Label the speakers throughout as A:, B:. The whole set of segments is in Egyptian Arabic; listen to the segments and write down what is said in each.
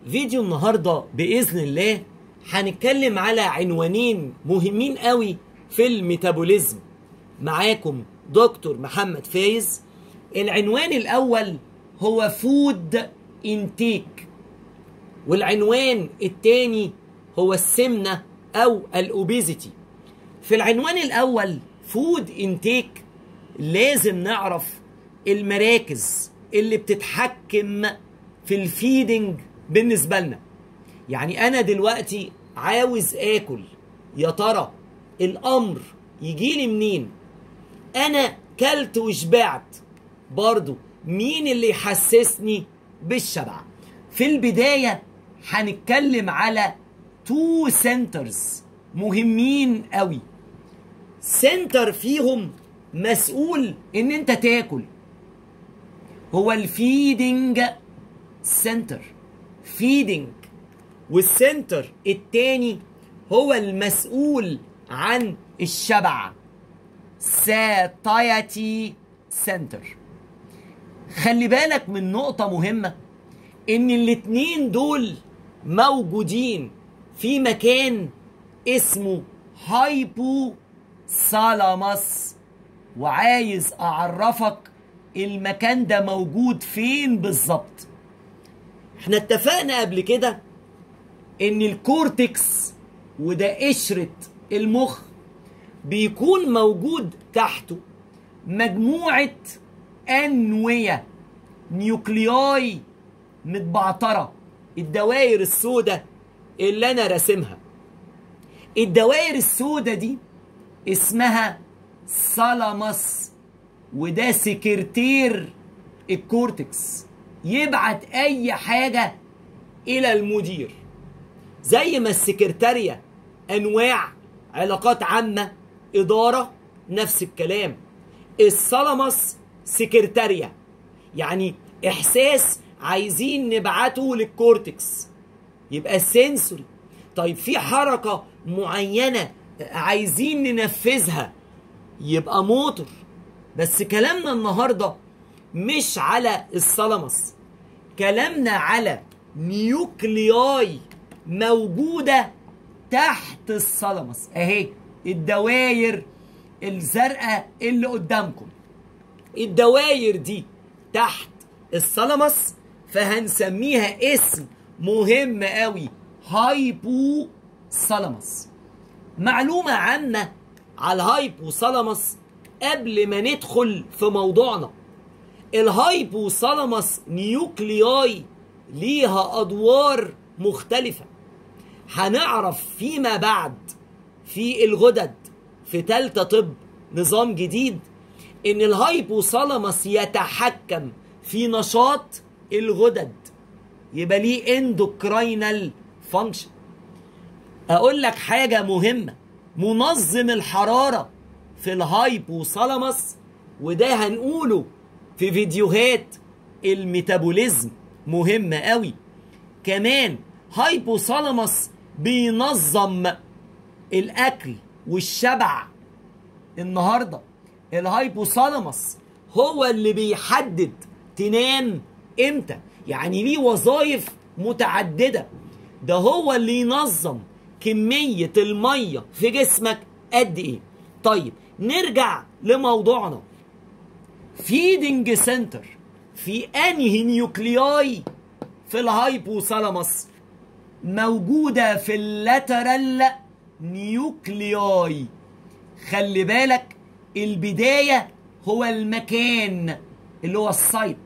A: فيديو النهارده باذن الله هنتكلم على عنوانين مهمين قوي في الميتابوليزم معاكم دكتور محمد فايز العنوان الاول هو فود انتيك والعنوان الثاني هو السمنه او الاوبيزيتي في العنوان الاول فود انتيك لازم نعرف المراكز اللي بتتحكم في الفيدنج بالنسبه لنا يعني انا دلوقتي عاوز اكل يا ترى الامر يجيلي منين انا كلت وشبعت برضو مين اللي يحسسني بالشبع في البدايه هنتكلم على تو سنترز مهمين قوي سنتر فيهم مسؤول ان انت تاكل هو الفيدنج سنتر فيدنج والسنتر التاني هو المسؤول عن الشبع ساتايتي سنتر خلي بالك من نقطة مهمة ان الاتنين دول موجودين في مكان اسمه هايبو سالاماس وعايز اعرفك المكان ده موجود فين بالظبط احنا اتفقنا قبل كده ان الكورتكس وده قشرة المخ بيكون موجود تحته مجموعة أنوية نيوكلياي متبعترة الدوائر السوداء اللي أنا راسمها الدوائر السوداء دي اسمها سالاماس وده سكرتير الكورتكس يبعت اي حاجة الى المدير زي ما السكرتارية انواع علاقات عامة ادارة نفس الكلام السلمس سكرتارية يعني احساس عايزين نبعته للكورتكس يبقى السنسوري طيب في حركة معينة عايزين ننفذها يبقى موتور بس كلامنا النهارده مش على السلمس كلامنا على نيوكلياي موجوده تحت السلمس اهي الدواير الزرقاء اللي قدامكم الدواير دي تحت السلمس فهنسميها اسم مهم قوي هايبو سلمس معلومه عامه على الهايبوثالاموس قبل ما ندخل في موضوعنا الهايبوثالاموس نيوكلياي ليها ادوار مختلفه هنعرف فيما بعد في الغدد في تالتة طب نظام جديد ان الهايبوثالاموس يتحكم في نشاط الغدد يبقى ليه اندوكراينال فانكشن اقول لك حاجه مهمه منظم الحرارة في الهايبوثالاموس وده هنقوله في فيديوهات الميتابوليزم مهمة قوي كمان هايبوثالاموس بينظم الأكل والشبع النهاردة الهايبوثالاموس هو اللي بيحدد تنام امتى يعني ليه وظائف متعددة ده هو اللي ينظم كمية المية في جسمك قد ايه طيب نرجع لموضوعنا فيدنج سنتر في انهي نيوكلياي في الهايبوثالاموس موجودة في اللاترال نيوكلياي خلي بالك البداية هو المكان اللي هو السايت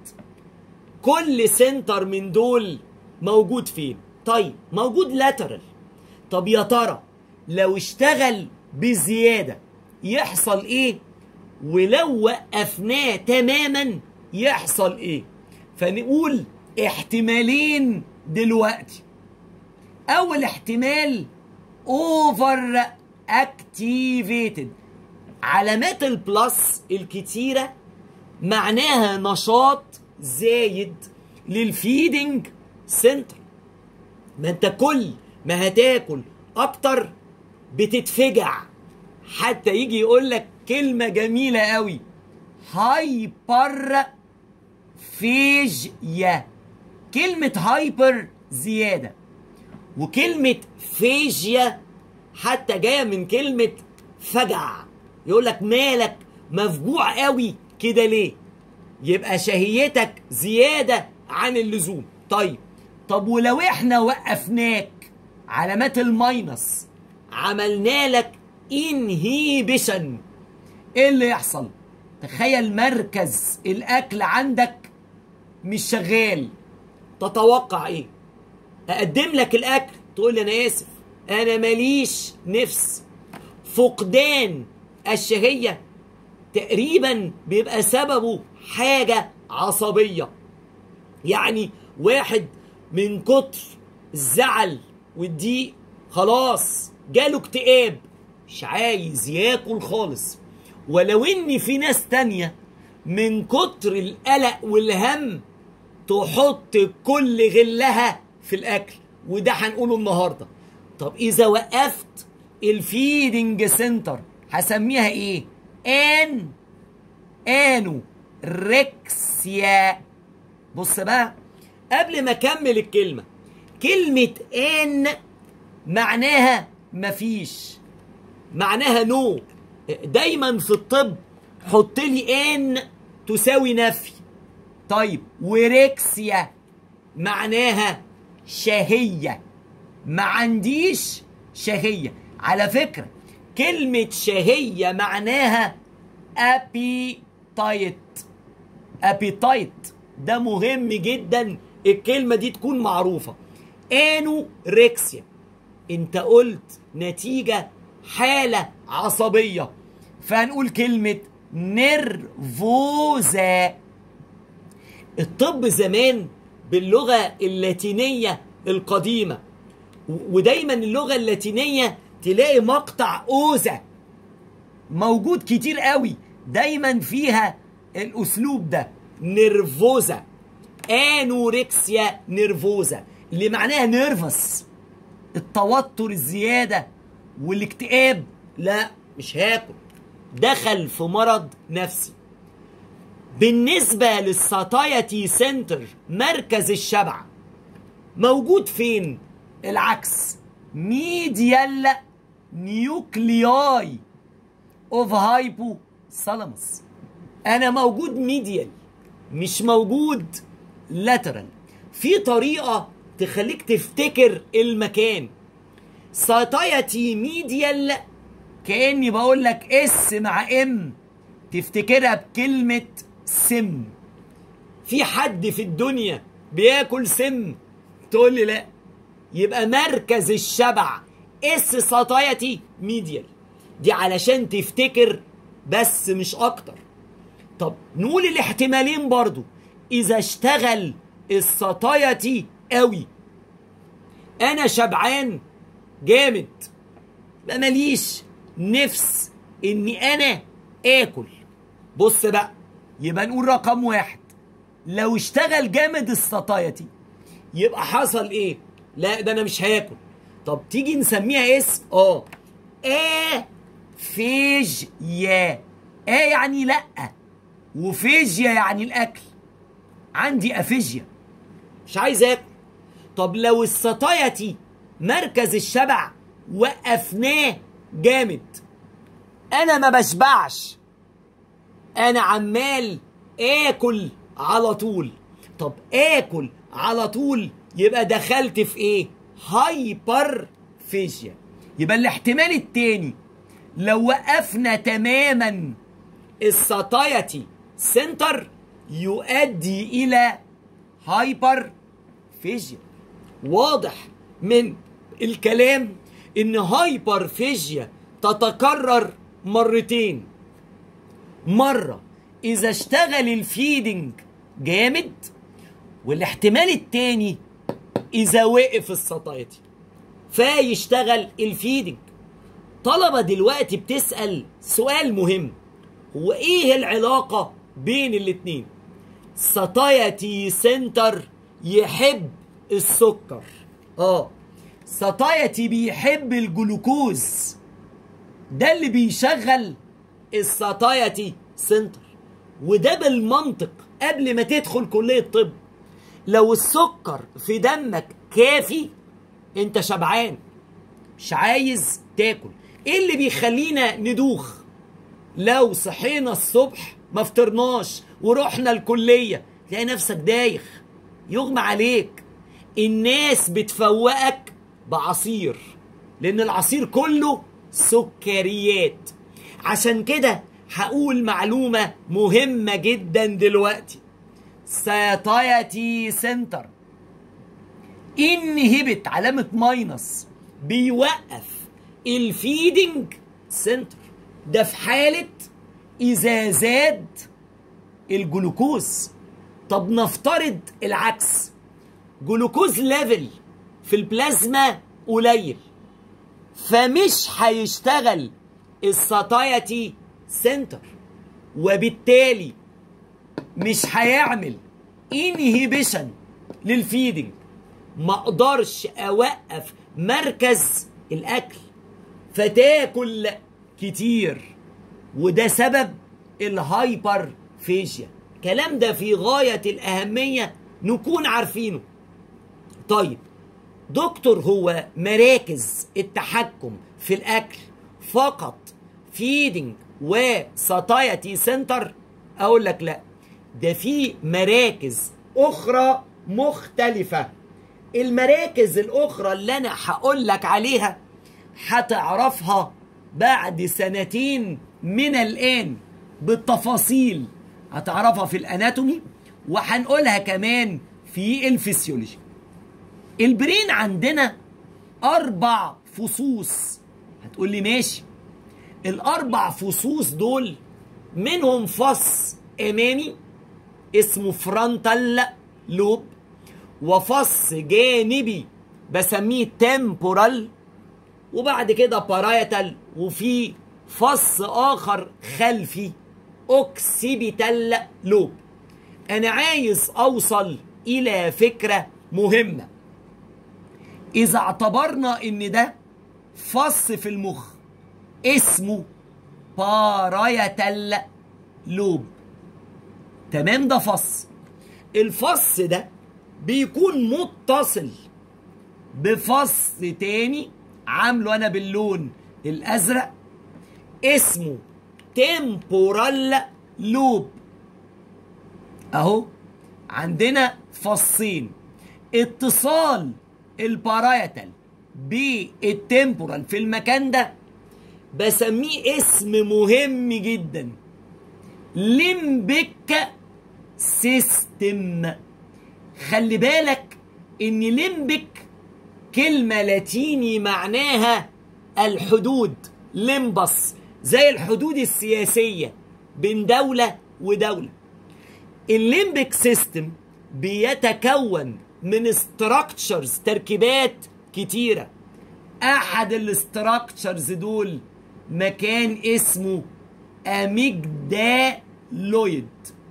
A: كل سنتر من دول موجود فين طيب موجود لاترال طب يا ترى لو اشتغل بزيادة يحصل ايه ولو وقفناه تماما يحصل ايه فنقول احتمالين دلوقتي اول احتمال اوفر اكتيفيتد علامات البلس الكتيرة معناها نشاط زايد للفيدنج سنتر ما انت كل ما هتاكل اكتر بتتفجع حتى يجي يقول لك كلمه جميله قوي هايبر فيجيا كلمه هايبر زياده وكلمه فيجيا حتى جايه من كلمه فجع يقول لك مالك مفجوع قوي كده ليه يبقى شهيتك زياده عن اللزوم طيب طب ولو احنا وقفناك علامات الماينس عملنا لك انهيبيشن ايه اللي يحصل تخيل مركز الاكل عندك مش شغال تتوقع ايه اقدم لك الاكل تقول لي انا اسف انا ماليش نفس فقدان الشهيه تقريبا بيبقى سببه حاجه عصبيه يعني واحد من كتر الزعل والضيق خلاص جاله اكتئاب مش عايز ياكل خالص ولو ان في ناس تانية من كتر القلق والهم تحط كل غلها في الاكل وده هنقوله النهارده طب اذا وقفت الفيدنج سنتر هسميها ايه ان انو ريكسيا بص بقى قبل ما اكمل الكلمه كلمه ان معناها مفيش معناها نو دايما في الطب حط لي ان تساوي نفي طيب وريكسيا معناها شهيه ما عنديش شهيه على فكره كلمه شهيه معناها ابيتايت ابيتايت ده مهم جدا الكلمه دي تكون معروفه انوركسيا انت قلت نتيجه حاله عصبيه فهنقول كلمه نرفوزا الطب زمان باللغه اللاتينيه القديمه ودايما اللغه اللاتينيه تلاقي مقطع اوزا موجود كتير قوي دايما فيها الاسلوب ده نرفوزا انوركسيا نرفوزا اللي معناها نيرفس التوتر الزياده والاكتئاب لا مش هاكل دخل في مرض نفسي بالنسبه للساتايتي سنتر مركز الشبع موجود فين العكس ميديال نيوكلياي اوف هايبو ثالاموس انا موجود ميديال مش موجود لاترال في طريقه تخليك تفتكر المكان ساتايتي ميديال كاني بقول لك اس مع ام تفتكرها بكلمه سم في حد في الدنيا بياكل سم تقول لي لا يبقى مركز الشبع اس ساتايتي ميديال دي علشان تفتكر بس مش اكتر طب نقول الاحتمالين برضو اذا اشتغل الساتايتي قوي انا شبعان جامد ما ماليش نفس اني انا اكل بص بقى يبقى نقول رقم واحد لو اشتغل جامد الساتايتي يبقى حصل ايه لا ده انا مش هاكل طب تيجي نسميها اسم اه اه فيجيا اه يعني لا وفيجيا يعني الاكل عندي افيجيا مش عايز اكل طب لو الساتايتي مركز الشبع وقفناه جامد انا ما بشبعش انا عمال اكل على طول طب اكل على طول يبقى دخلت في ايه هايبر فيجيا يبقى الاحتمال التاني لو وقفنا تماما الساتايتي سنتر يؤدي الى هايبر فيجيا واضح من الكلام ان هايبر فيجيا تتكرر مرتين مرة إذا اشتغل الفيدنج جامد والاحتمال التاني إذا وقف الساتايتي فيشتغل الفيدنج طلبة دلوقتي بتسأل سؤال مهم هو إيه العلاقة بين الاتنين ساتايتي سنتر يحب السكر اه ساتايتي بيحب الجلوكوز ده اللي بيشغل الساتايتي سنتر وده بالمنطق قبل ما تدخل كلية طب لو السكر في دمك كافي انت شبعان مش عايز تاكل ايه اللي بيخلينا ندوخ لو صحينا الصبح ما فطرناش ورحنا الكليه تلاقي نفسك دايخ يغمى عليك الناس بتفوقك بعصير لان العصير كله سكريات عشان كده هقول معلومة مهمة جدا دلوقتي ساتايتي سنتر انهبت علامة ماينس بيوقف الفيدنج سنتر ده في حالة إذا زاد الجلوكوز طب نفترض العكس جلوكوز ليفل في البلازما قليل فمش هيشتغل الساتايتي سنتر وبالتالي مش هيعمل انهيبيشن للفيدنج ما اقدرش اوقف مركز الاكل فتاكل كتير وده سبب الهايبر فيجيا الكلام ده في غاية الأهمية نكون عارفينه طيب دكتور هو مراكز التحكم في الأكل فقط فيدنج وساتايتي سنتر أقول لك لا ده في مراكز أخرى مختلفة المراكز الأخرى اللي أنا هقول لك عليها هتعرفها بعد سنتين من الآن بالتفاصيل هتعرفها في الاناتومي وهنقولها كمان في الفسيولوجي البرين عندنا اربع فصوص هتقول لي ماشي الاربع فصوص دول منهم فص امامي اسمه فرونتال لوب وفص جانبي بسميه تمبورال وبعد كده بارايتال وفي فص اخر خلفي اوكسيبيتال لوب انا عايز اوصل الى فكره مهمه اذا اعتبرنا ان ده فص في المخ اسمه بارايتال لوب تمام ده فص الفص ده بيكون متصل بفص تاني عامله انا باللون الازرق اسمه تمبورال لوب اهو عندنا فصين اتصال البارايتال بالتمبورال في المكان ده بسميه اسم مهم جدا ليمبيك سيستم خلي بالك ان ليمبيك كلمة لاتيني معناها الحدود ليمبس زي الحدود السياسية بين دولة ودولة الليمبيك سيستم بيتكون من استراكشرز تركيبات كتيرة احد الاستراكشرز دول مكان اسمه اميجدالويد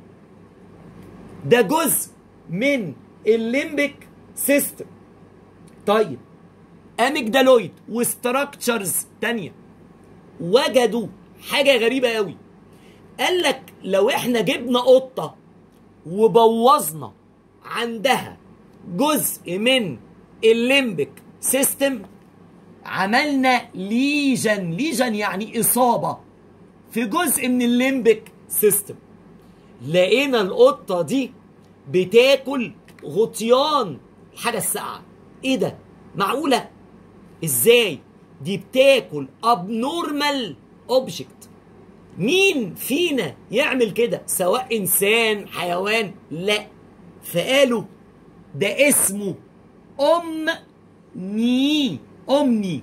A: ده جزء من الليمبيك سيستم طيب اميجدالويد واستراكشرز تانية وجدوا حاجة غريبة قوي قال لك لو احنا جبنا قطة وبوظنا عندها جزء من الليمبيك سيستم عملنا ليجن ليجن يعني إصابة في جزء من الليمبيك سيستم لقينا القطة دي بتاكل غطيان الحاجة الساقعة ايه ده معقولة ازاي دي بتاكل ابنورمال اوبجكت مين فينا يعمل كده سواء انسان حيوان لا فقالوا ده اسمه ام ني امني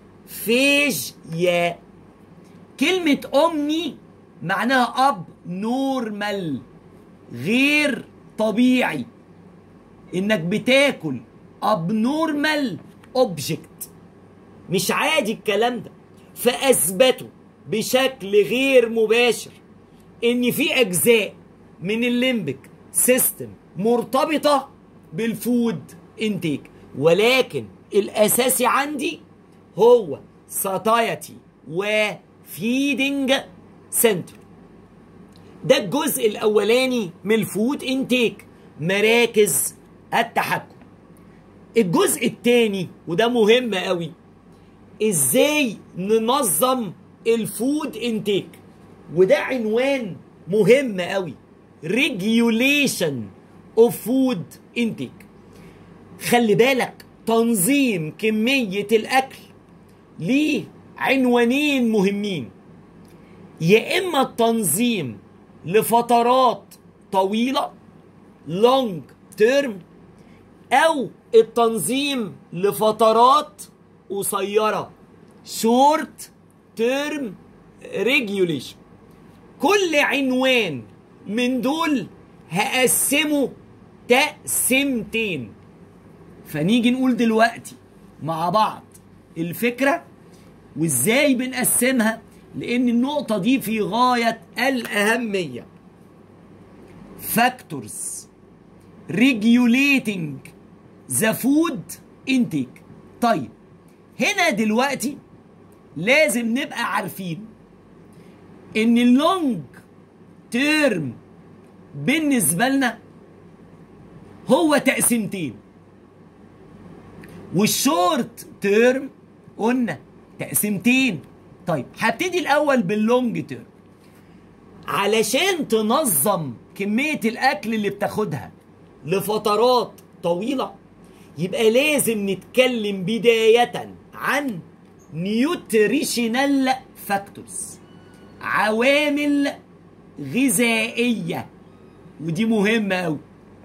A: فيجيا كلمة امني معناها اب نورمال غير طبيعي انك بتاكل ابنورمال اوبجكت مش عادي الكلام ده فاثبتوا بشكل غير مباشر ان في اجزاء من الليمبك سيستم مرتبطه بالفود انتيك ولكن الاساسي عندي هو ساتايتي وفيدنج سنتر ده الجزء الاولاني من الفود انتيك مراكز التحكم الجزء الثاني وده مهم قوي ازاي ننظم الفود انتيك وده عنوان مهم قوي ريجيوليشن اوف فود انتيك خلي بالك تنظيم كمية الأكل ليه عنوانين مهمين يا إما التنظيم لفترات طويلة لونج تيرم أو التنظيم لفترات قصيرة شورت تيرم ريجيوليشن كل عنوان من دول هقسمه تقسيمتين فنيجي نقول دلوقتي مع بعض الفكرة وازاي بنقسمها لان النقطة دي في غاية الأهمية factors regulating the food intake طيب هنا دلوقتي لازم نبقى عارفين ان اللونج تيرم بالنسبة لنا هو تقسيمتين والشورت تيرم قلنا تقسيمتين طيب هبتدي الاول باللونج تيرم علشان تنظم كمية الاكل اللي بتاخدها لفترات طويلة يبقى لازم نتكلم بداية عن نيوتريشنال فاكتورز عوامل غذائية ودي مهمة أوي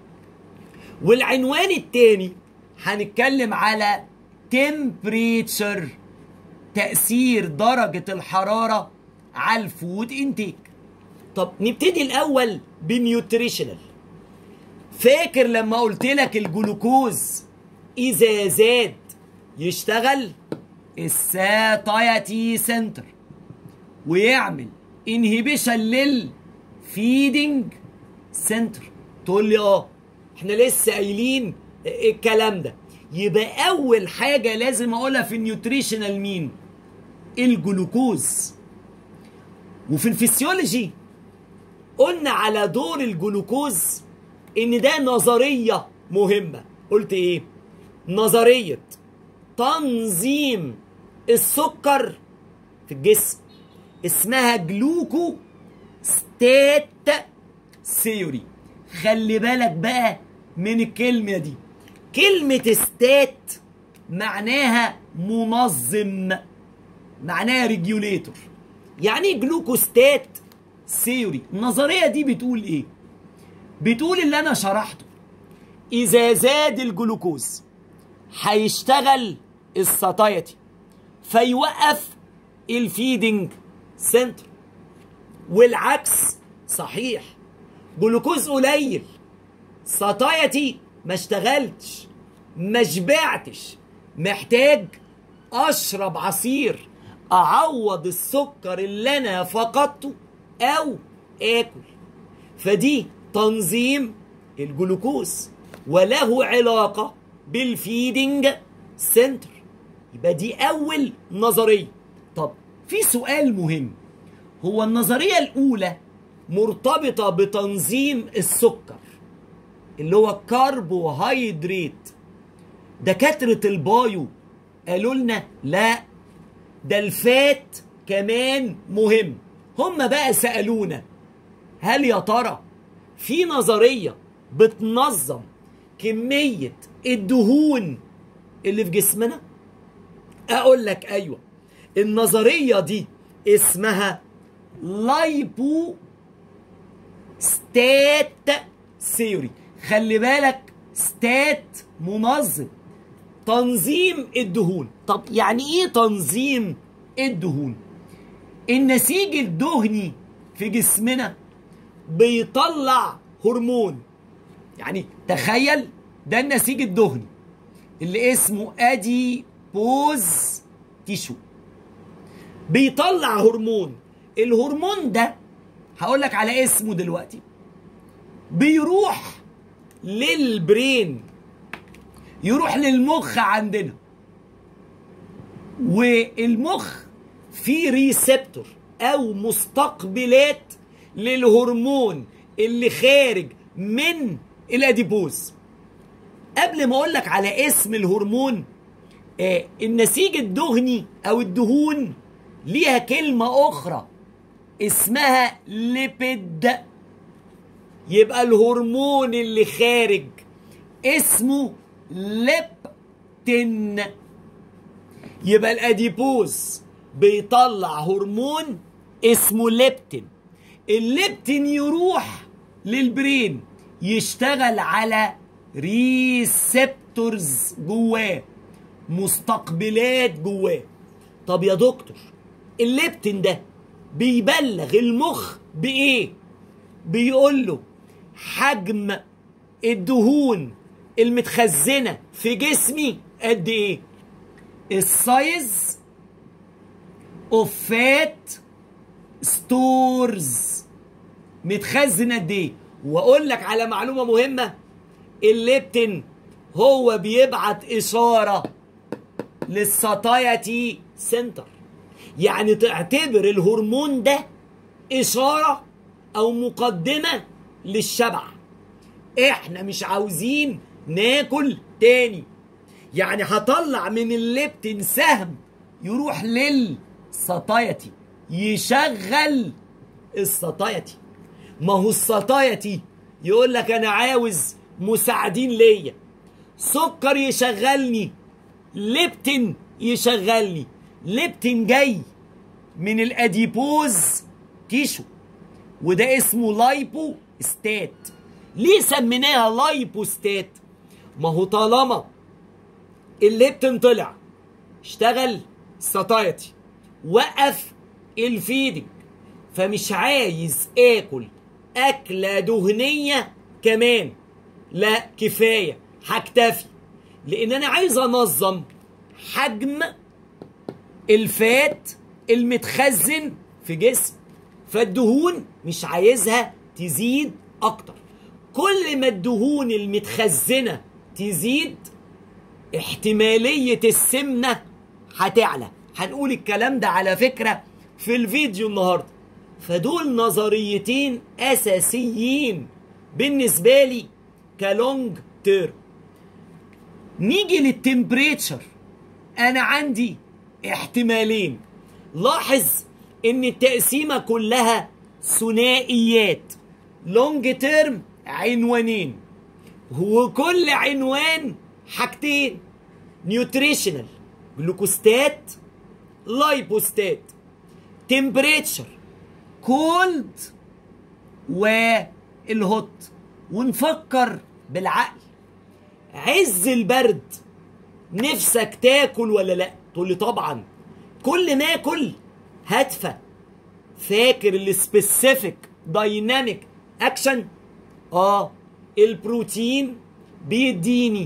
A: والعنوان التاني هنتكلم على temperature تأثير درجة الحرارة على الفود انتيك طب نبتدي الأول بنيوتريشنال فاكر لما قلت لك الجلوكوز إذا زاد يشتغل الساتايتي سنتر ويعمل انهبيشن للفيدنج سنتر تقول لي اه احنا لسه قايلين الكلام ده يبقى اول حاجه لازم اقولها في النيوتريشنال مين الجلوكوز وفي الفسيولوجي قلنا على دور الجلوكوز ان ده نظريه مهمه قلت ايه نظريه تنظيم السكر في الجسم اسمها جلوكو ستات ثيوري خلي بالك بقى من الكلمة دي كلمة ستات معناها منظم معناها ريجوليتور يعني ايه جلوكوستات ثيوري النظرية دي بتقول ايه بتقول اللي انا شرحته اذا زاد الجلوكوز هيشتغل الساتايتي فيوقف الفيدنج سنتر والعكس صحيح جلوكوز قليل ساتايتي ما اشتغلتش ما شبعتش محتاج اشرب عصير اعوض السكر اللي انا فقدته او اكل فدي تنظيم الجلوكوز وله علاقة بالفيدنج سنتر يبقى دي اول نظرية طب في سؤال مهم هو النظرية الاولى مرتبطة بتنظيم السكر اللي هو كربوهيدرات دكاترة البايو قالوا لنا لا ده الفات كمان مهم هم بقى سألونا هل يا ترى في نظرية بتنظم كمية الدهون اللي في جسمنا اقول لك ايوه النظرية دي اسمها لايبو ستات ثيوري خلي بالك ستات منظم تنظيم الدهون طب يعني ايه تنظيم الدهون النسيج الدهني في جسمنا بيطلع هرمون يعني تخيل ده النسيج الدهني اللي اسمه ادي بوز تيشو بيطلع هرمون الهرمون ده هقول لك على اسمه دلوقتي بيروح للبرين يروح للمخ عندنا والمخ فيه ريسبتور او مستقبلات للهرمون اللي خارج من الاديبوز قبل ما اقول لك على اسم الهرمون آه النسيج الدهني او الدهون ليها كلمة أخرى اسمها ليبيد يبقى الهرمون اللي خارج اسمه ليبتين يبقى الاديبوز بيطلع هرمون اسمه ليبتين الليبتين يروح للبرين يشتغل على ريسبتورز جواه مستقبلات جواه طب يا دكتور الليبتين ده بيبلغ المخ بايه بيقول له حجم الدهون المتخزنه في جسمي قد ايه السايز اوف فات ستورز متخزن قد ايه واقول لك على معلومه مهمه الليبتين هو بيبعت اشاره للساتايتي سنتر يعني تعتبر الهرمون ده اشاره او مقدمه للشبع احنا مش عاوزين ناكل تاني يعني هطلع من الليبتين سهم يروح للساتايتي يشغل الساتايتي ما هو الساتايتي يقول لك انا عاوز مساعدين ليا سكر يشغلني ليبتين يشغلني ليبتين جاي من الاديبوز تيشو وده اسمه لايبو ستات ليه سميناها لايبو ستات ما هو طالما الليبتين طلع اشتغل ساتايتي وقف الفيدنج فمش عايز اكل اكله دهنيه كمان لا كفايه هكتفي لان انا عايز انظم حجم الفات المتخزن في جسم فالدهون مش عايزها تزيد اكتر كل ما الدهون المتخزنه تزيد احتماليه السمنه هتعلى هنقول الكلام ده على فكره في الفيديو النهارده فدول نظريتين اساسيين بالنسبه لي كلونج تيرم نيجي للتمبريتشر انا عندي احتمالين لاحظ ان التقسيمه كلها ثنائيات لونج تيرم عنوانين وكل عنوان حاجتين نيوتريشنال جلوكوستات لايبوستات تمبريتشر كولد والهوت ونفكر بالعقل عز البرد نفسك تاكل ولا لا تقول لي طبعا كل ما اكل هدفى فاكر السبيسيفيك دايناميك اكشن اه البروتين بيديني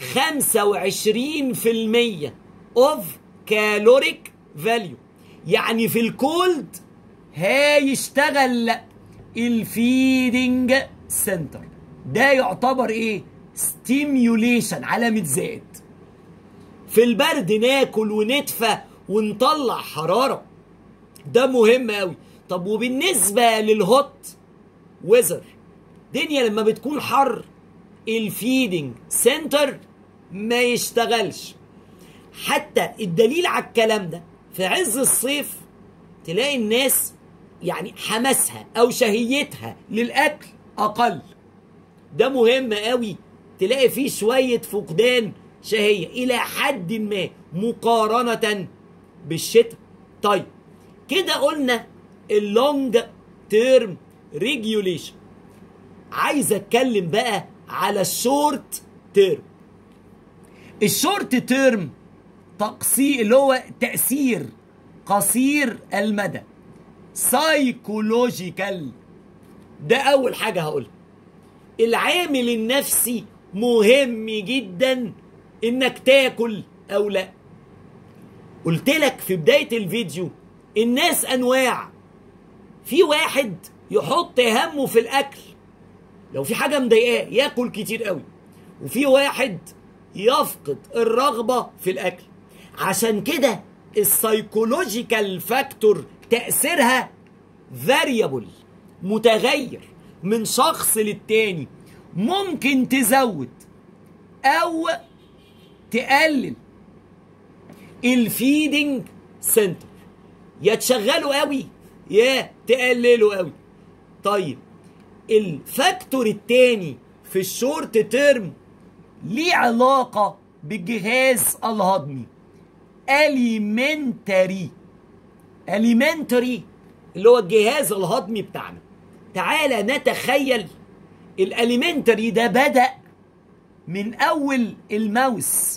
A: 25% اوف كالوريك فاليو يعني في الكولد هيشتغل الفيدنج سنتر ده يعتبر ايه ستيميوليشن علامة زائد في البرد ناكل وندفى ونطلع حرارة ده مهم قوي طب وبالنسبة للهوت ويزر دنيا لما بتكون حر الفيدنج سنتر ما يشتغلش حتى الدليل على الكلام ده في عز الصيف تلاقي الناس يعني حماسها او شهيتها للاكل اقل ده مهم قوي تلاقي فيه شويه فقدان شهيه الى حد ما مقارنه بالشتاء طيب كده قلنا اللونج تيرم ريجوليشن عايز اتكلم بقى على الشورت تيرم الشورت تيرم تقصير اللي هو تأثير قصير المدى سايكولوجيكال ده أول حاجة هقولها العامل النفسي مهم جدا إنك تاكل أو لا قلت لك في بداية الفيديو الناس أنواع في واحد يحط همه في الأكل لو في حاجة مضايقاه ياكل كتير قوي وفي واحد يفقد الرغبة في الأكل عشان كده السايكولوجيكال فاكتور تأثيرها فاريبل متغير من شخص للتاني ممكن تزود او تقلل الفيدنج سنتر يا تشغله قوي يا تقلله قوي طيب الفاكتور التاني في الشورت تيرم ليه علاقة بالجهاز الهضمي alimentary alimentary اللي هو الجهاز الهضمي بتاعنا تعالى نتخيل الاليمنتري ده بدأ من أول الماوس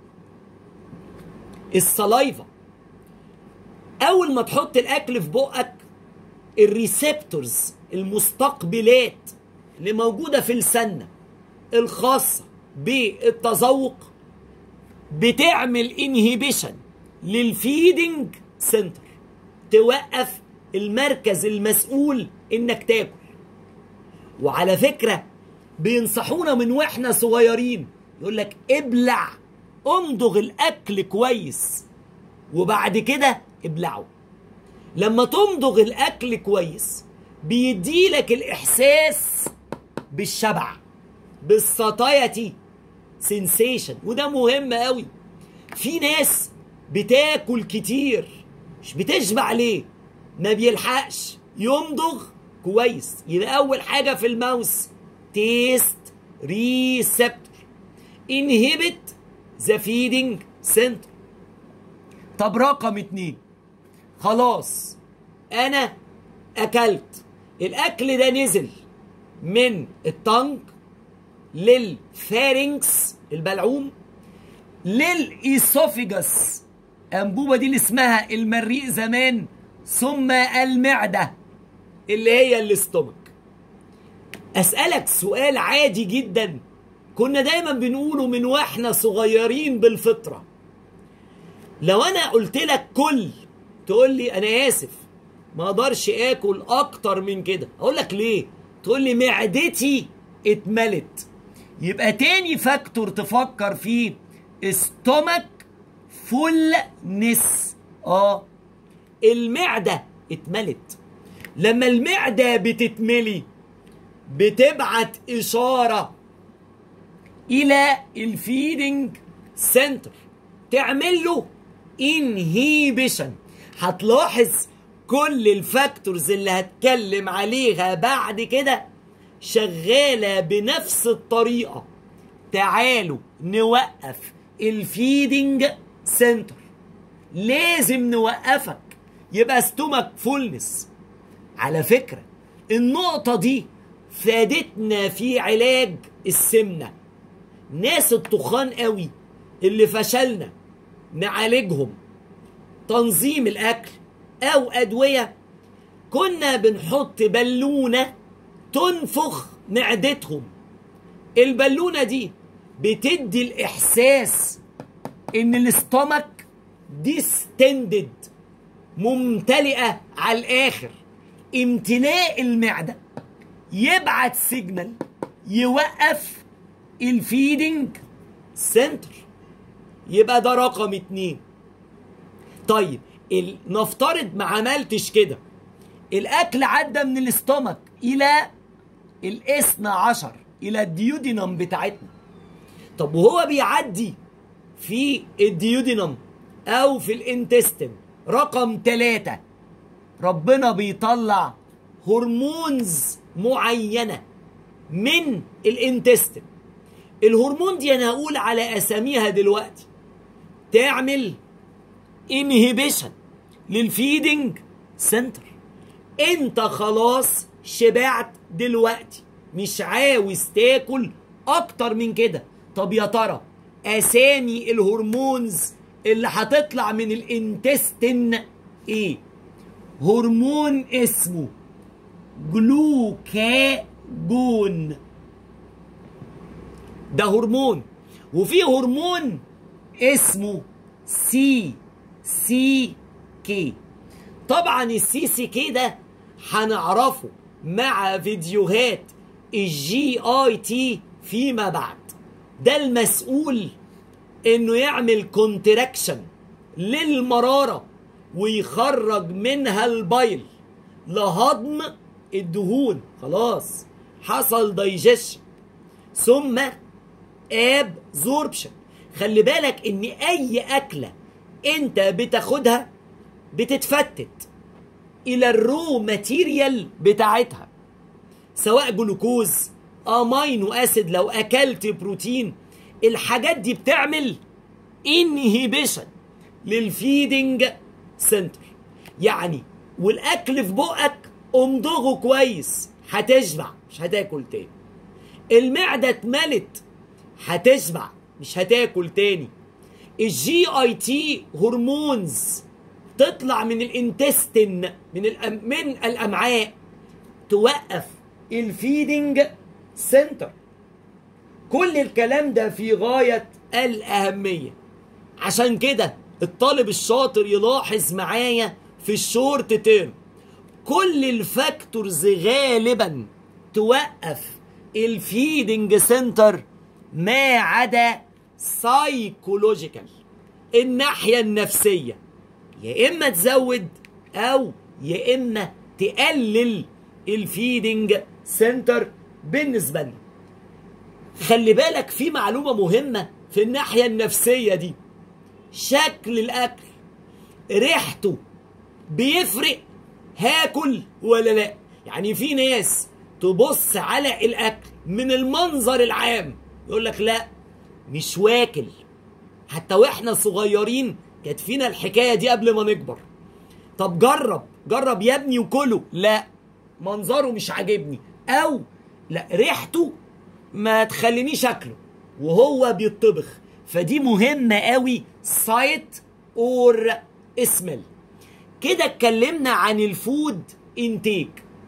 A: السلايفا أول ما تحط الأكل في بقك الريسبتورز المستقبلات اللي موجودة في السنة الخاصة بالتذوق بتعمل انهيبيشن للفيدنج سنتر توقف المركز المسؤول انك تاكل وعلى فكرة بينصحونا من واحنا صغيرين يقول لك ابلع امضغ الاكل كويس وبعد كده ابلعه لما تمضغ الاكل كويس بيديلك الاحساس بالشبع بالساتايتي سensation وده مهم قوي في ناس بتاكل كتير مش بتشبع ليه ما بيلحقش يمضغ كويس يبقى اول حاجه في الماوس تيست ريسبتور انهبت ذا فيدنج سنتر طب رقم اتنين خلاص انا اكلت الاكل ده نزل من التنج للفارنكس البلعوم للايسوفيجاس انبوبه دي اللي اسمها المريء زمان ثم المعده اللي هي الاستومك اسالك سؤال عادي جدا كنا دايما بنقوله من واحنا صغيرين بالفطره لو انا قلت لك كل تقول لي انا اسف ما اقدرش اكل اكتر من كده اقول لك ليه تقول لي معدتي اتملت يبقى تاني فاكتور تفكر فيه استومك فولنس اه المعدة اتملت لما المعدة بتتملي بتبعت إشارة إلى الفيدنج سنتر تعمل له انهيبيشن هتلاحظ كل الفاكتورز اللي هتكلم عليها بعد كده شغالة بنفس الطريقة تعالوا نوقف الفيدنج سنتر لازم نوقفك يبقى ستومك فولنس على فكرة النقطة دي فادتنا في علاج السمنة ناس التخان قوي اللي فشلنا نعالجهم تنظيم الأكل أو أدوية كنا بنحط بالونة تنفخ معدتهم البالونة دي بتدي الإحساس إن الاستومك ديستندد ممتلئة على الآخر امتلاء المعدة يبعت سيجنال يوقف الفيدنج سنتر يبقى ده رقم اتنين طيب ال- نفترض ما عملتش كده الاكل عدى من الاستومك الى الاثنى عشر الى الديودينم بتاعتنا طب وهو بيعدي في الديودينم او في الانتستين رقم ثلاثة ربنا بيطلع هرمونز معينة من الانتستين الهرمون دي انا هقول على اساميها دلوقتي تعمل انهبيشن للفيدنج سنتر انت خلاص شبعت دلوقتي مش عاوز تاكل اكتر من كده طب يا ترى اسامي الهرمونز اللي هتطلع من الانتستين ايه هرمون اسمه جلوكاجون ده هرمون وفي هرمون اسمه سي سي كي طبعا السي سي كي ده هنعرفه مع فيديوهات الجي اي تي فيما بعد ده المسؤول انه يعمل كونتراكشن للمرارة ويخرج منها البيل لهضم الدهون خلاص حصل دايجيشن ثم ابزوربشن خلي بالك ان اي اكله انت بتاخدها بتتفتت الى الرو ماتيريال بتاعتها سواء جلوكوز امينو اسيد لو اكلت بروتين الحاجات دي بتعمل انهيبيشن للفيدنج سنتر يعني والاكل في بقك امضغه كويس هتشبع مش هتاكل تاني المعده اتملت هتشبع مش هتاكل تاني الجي اي تي هرمونز تطلع من الانتستين من الأم من الامعاء توقف الفيدنج سنتر كل الكلام ده في غايه الاهميه عشان كده الطالب الشاطر يلاحظ معايا في الشورت تيرم كل الفاكتورز غالبا توقف الفيدنج سنتر ما عدا سايكولوجيكال الناحيه النفسيه يا اما تزود او يا اما تقلل الفيدنج سنتر بالنسبه لنا خلي بالك في معلومه مهمه في الناحيه النفسيه دي شكل الاكل ريحته بيفرق هاكل ولا لا يعني في ناس تبص على الاكل من المنظر العام يقول لك لا مش واكل حتى واحنا صغيرين كانت فينا الحكايه دي قبل ما نكبر طب جرب جرب يا ابني وكله لا منظره مش عاجبني او لا ريحته ما تخلينيش اكله وهو بيطبخ فدي مهمه قوي سايت اور اسمل كده اتكلمنا عن الفود انتيك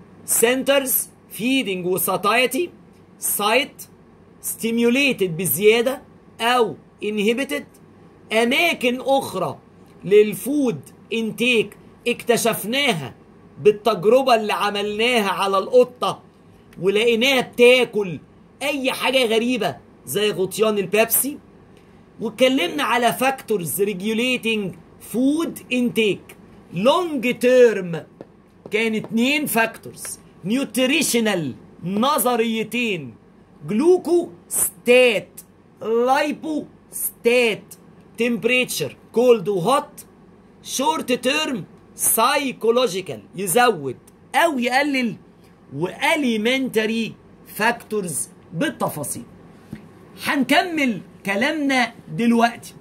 A: سنترز فيدنج وساتايتي سايت ستيميوليتد بزياده او انهبيتد اماكن اخرى للفود انتيك اكتشفناها بالتجربه اللي عملناها على القطه ولقيناها بتاكل اي حاجه غريبه زي غطيان البيبسي واتكلمنا على فاكتورز ريجوليتنج فود انتيك لونج تيرم كان اتنين فاكتورز نيوتريشنال نظريتين جلوكو ستات لايبو ستات تمبريتشر كولد وهوت شورت تيرم سايكولوجيكال يزود او يقلل واليمنتري فاكتورز بالتفاصيل هنكمل كلامنا دلوقتي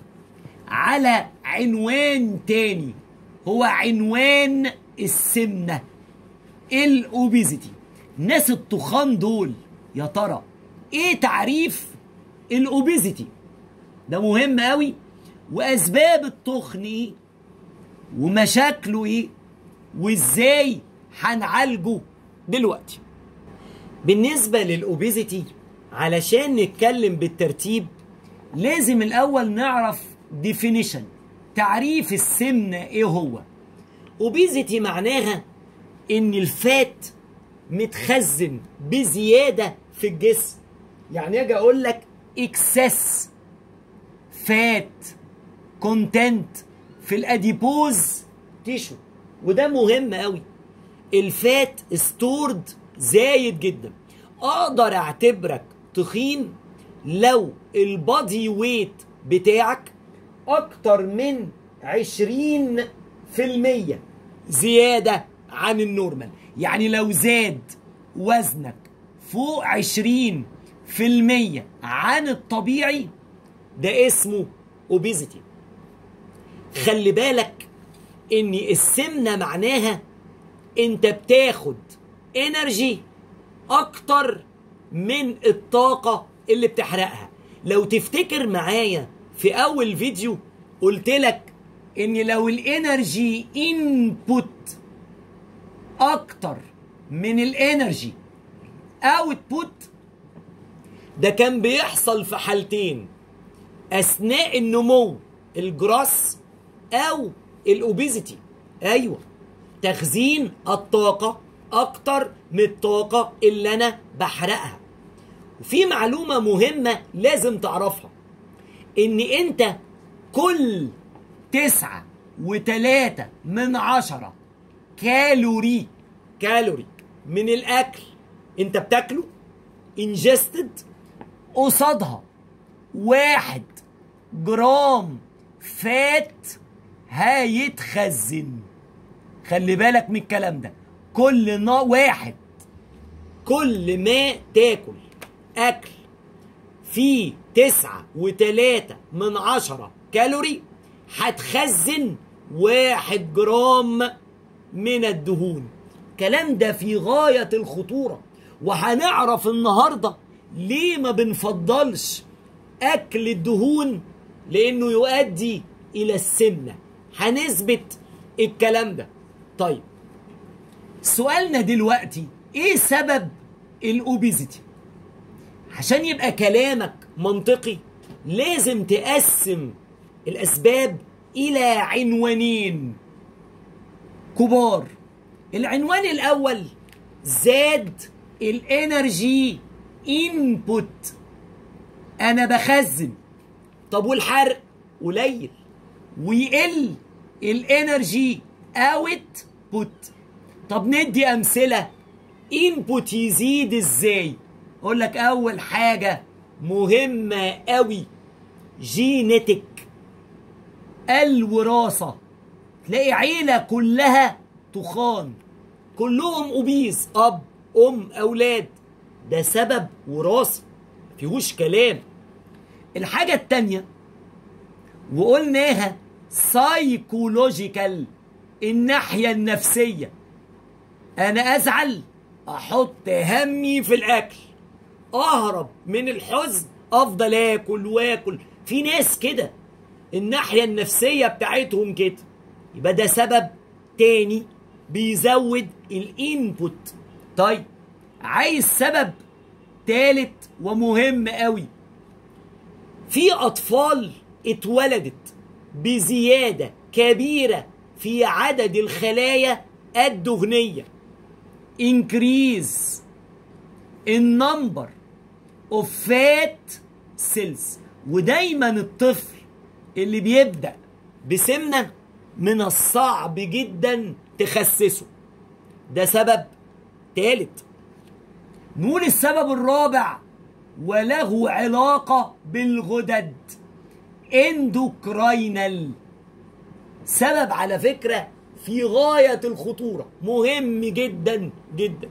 A: على عنوان تاني هو عنوان السمنه الاوبيزيتي الناس التخان دول يا ترى ايه تعريف الاوبيزيتي ده مهم قوي واسباب التخن ايه ومشاكله ايه وازاي هنعالجه دلوقتي بالنسبة للأوبيزيتي علشان نتكلم بالترتيب لازم الأول نعرف definition تعريف السمنة إيه هو أوبيزيتي معناها إن الفات متخزن بزيادة في الجسم يعني أجي أقول لك إكسس فات كونتنت في الأديبوز تيشو وده مهم قوي الفات ستورد زايد جدا اقدر اعتبرك تخين لو البادي ويت بتاعك اكتر من عشرين في المية زيادة عن النورمال يعني لو زاد وزنك فوق عشرين في المية عن الطبيعي ده اسمه اوبيزيتي خلي بالك ان السمنة معناها انت بتاخد انرجي اكتر من الطاقة اللي بتحرقها لو تفتكر معايا في اول فيديو قلت لك ان لو الانرجي انبوت اكتر من الانرجي اوتبوت ده كان بيحصل في حالتين اثناء النمو الجراس او الاوبيزيتي ايوه تخزين الطاقه اكتر من الطاقه اللي انا بحرقها وفي معلومه مهمه لازم تعرفها ان انت كل تسعة وتلاتة من عشرة كالوري كالوري من الاكل انت بتاكله انجستد قصادها واحد جرام فات هيتخزن خلي بالك من الكلام ده كل نا واحد كل ما تاكل اكل فيه تسعة وتلاتة من عشرة كالوري هتخزن واحد جرام من الدهون الكلام ده في غاية الخطورة وهنعرف النهاردة ليه ما بنفضلش أكل الدهون لأنه يؤدي إلى السمنة هنثبت الكلام ده طيب سؤالنا دلوقتي ايه سبب الاوبيزيتي عشان يبقى كلامك منطقي لازم تقسم الاسباب الى عنوانين كبار العنوان الاول زاد الانرجي انبوت انا بخزن طب والحرق قليل ويقل الانرجي اوت بوت طب ندي امثله انبوت يزيد ازاي اقول لك اول حاجه مهمه قوي جينيتك الوراثه تلاقي عيله كلها تخان كلهم اوبيز اب ام اولاد ده سبب وراثي فيهوش كلام الحاجه التانيه وقلناها سايكولوجيكال الناحيه النفسيه انا ازعل احط همي في الاكل اهرب من الحزن افضل اكل واكل في ناس كده الناحيه النفسيه بتاعتهم كده يبقى ده سبب تاني بيزود الانبوت طيب عايز سبب تالت ومهم قوي في اطفال اتولدت بزياده كبيره في عدد الخلايا الدهنيه increase in number of fat cells ودايما الطفل اللي بيبدأ بسمنة من الصعب جدا تخسسه ده سبب ثالث نقول السبب الرابع وله علاقة بالغدد اندوكراينال سبب على فكرة في غاية الخطورة مهم جدا جدا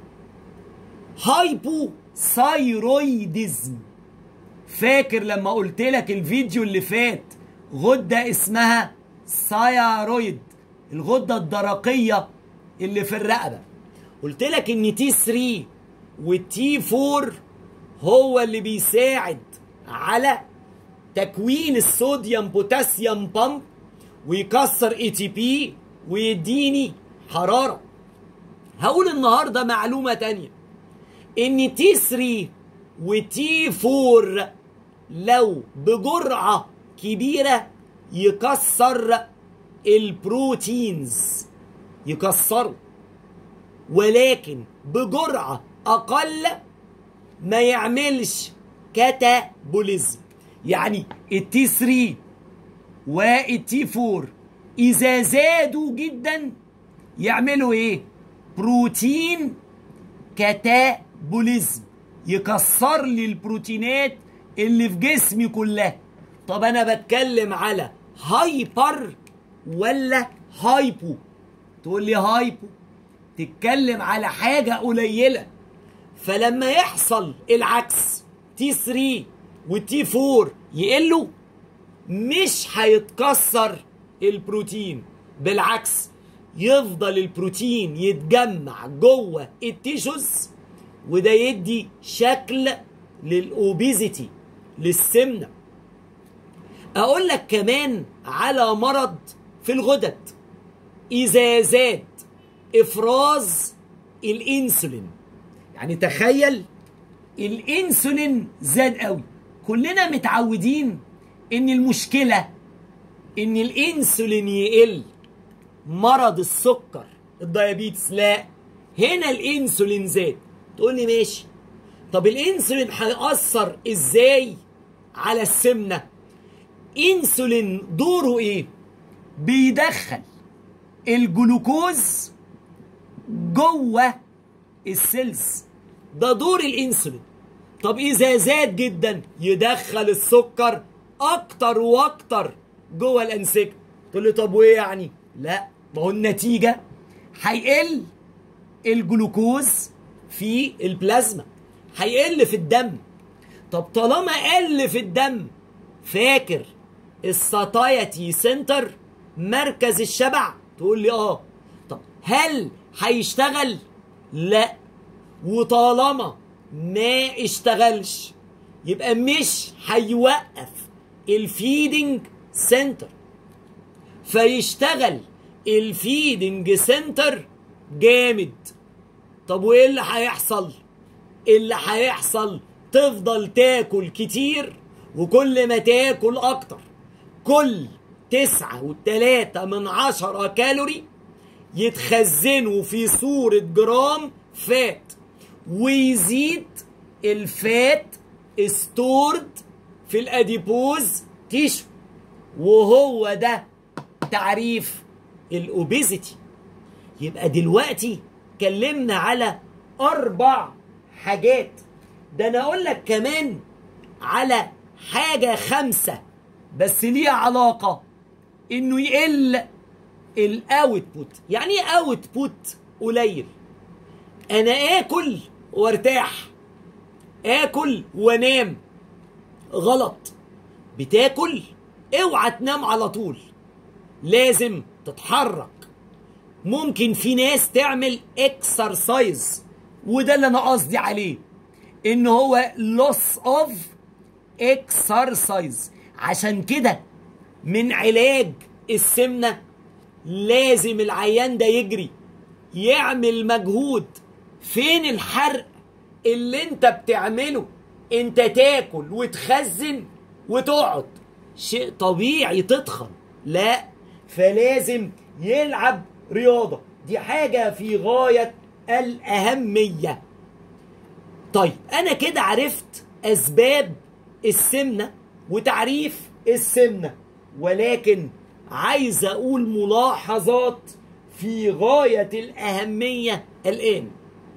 A: هايبو ثايرويدزم فاكر لما قلت لك الفيديو اللي فات غدة اسمها ثايرويد الغدة الدرقية اللي في الرقبة قلت لك ان تي 3 والتي 4 هو اللي بيساعد على تكوين الصوديوم بوتاسيوم بامب ويكسر اي تي بي ويديني حرارة هقول النهاردة معلومة تانية ان تي 3 وتي 4 لو بجرعة كبيرة يكسر البروتينز يكسروا ولكن بجرعة أقل ما يعملش كاتابوليزم يعني التي 3 والتي 4 إذا زادوا جدا يعملوا إيه؟ بروتين كاتابوليزم يكسر لي البروتينات اللي في جسمي كلها طب أنا بتكلم على هايبر ولا هايبو تقول لي هايبو تتكلم على حاجة قليلة فلما يحصل العكس تي 3 والتي 4 يقلوا مش هيتكسر البروتين بالعكس يفضل البروتين يتجمع جوه التيشوز وده يدي شكل للاوبيزيتي للسمنه اقول لك كمان على مرض في الغدد اذا زاد افراز الانسولين يعني تخيل الانسولين زاد قوي كلنا متعودين ان المشكله ان الانسولين يقل مرض السكر الديابيتس لا هنا الانسولين زاد تقول لي ماشي طب الانسولين هيأثر ازاي على السمنه انسولين دوره ايه بيدخل الجلوكوز جوه السيلز ده دور الانسولين طب اذا زاد جدا يدخل السكر اكتر واكتر جوه الانسجه تقول لي طب وايه يعني لا ما هو النتيجه هيقل الجلوكوز في البلازما هيقل في الدم طب طالما قل في الدم فاكر الساتايتي سنتر مركز الشبع تقول لي اه طب هل هيشتغل لا وطالما ما اشتغلش يبقى مش هيوقف الفيدنج سنتر فيشتغل الفيدنج سنتر جامد طب وايه اللي هيحصل اللي هيحصل تفضل تاكل كتير وكل ما تاكل اكتر كل تسعة وتلاتة من عشرة كالوري يتخزنوا في صورة جرام فات ويزيد الفات ستورد في الاديبوز تيشو وهو ده تعريف الاوبيزيتي يبقى دلوقتي اتكلمنا على اربع حاجات ده انا اقول لك كمان على حاجة خمسة بس ليها علاقة انه يقل الاوتبوت يعني ايه اوتبوت قليل انا اكل وارتاح اكل وانام غلط بتاكل اوعى تنام على طول لازم تتحرك ممكن في ناس تعمل اكسرسايز وده اللي انا قصدي عليه ان هو لوس اوف اكسرسايز عشان كده من علاج السمنه لازم العيان ده يجري يعمل مجهود فين الحرق اللي انت بتعمله انت تاكل وتخزن وتقعد شيء طبيعي تتخن لا فلازم يلعب رياضة دي حاجة في غاية الأهمية طيب أنا كده عرفت أسباب السمنة وتعريف السمنة ولكن عايز أقول ملاحظات في غاية الأهمية الآن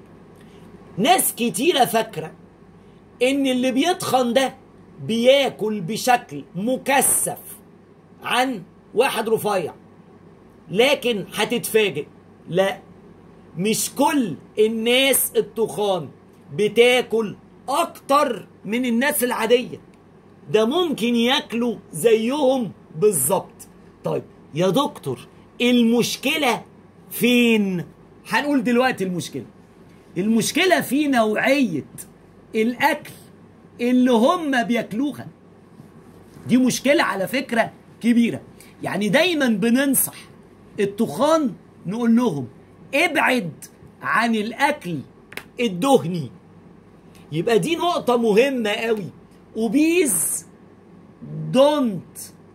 A: ناس كتيرة فاكرة إن اللي بيتخن ده بياكل بشكل مكثف عن واحد رفيع لكن هتتفاجئ لا مش كل الناس التخان بتاكل اكتر من الناس العاديه ده ممكن ياكلوا زيهم بالظبط طيب يا دكتور المشكله فين هنقول دلوقتي المشكله المشكله في نوعيه الاكل اللي هم بياكلوها دي مشكله على فكره كبيره يعني دايما بننصح التخان نقول لهم ابعد عن الاكل الدهني يبقى دي نقطة مهمة قوي وبيز دونت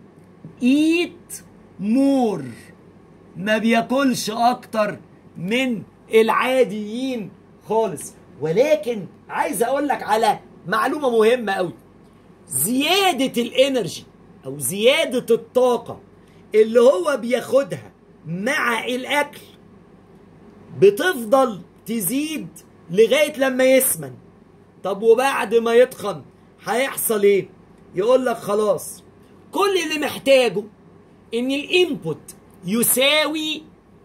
A: ايت مور ما بياكلش اكتر من العاديين خالص ولكن عايز اقول لك على معلومة مهمة قوي زيادة الانرجي او زيادة الطاقة اللي هو بياخدها مع الاكل بتفضل تزيد لغايه لما يسمن طب وبعد ما يتخن هيحصل ايه يقول لك خلاص كل اللي محتاجه ان الانبوت يساوي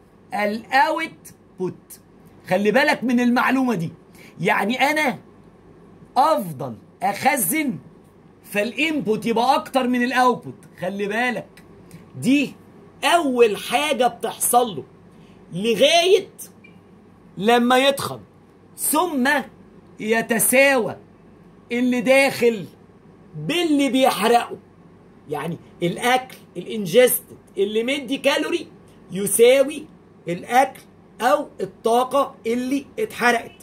A: الاوتبوت خلي بالك من المعلومه دي يعني انا افضل اخزن فالانبوت يبقى اكتر من الاوتبوت خلي بالك دي اول حاجه بتحصل له لغايه لما يتخن ثم يتساوى اللي داخل باللي بيحرقه يعني الاكل الانجستد اللي مدي كالوري يساوي الاكل او الطاقه اللي اتحرقت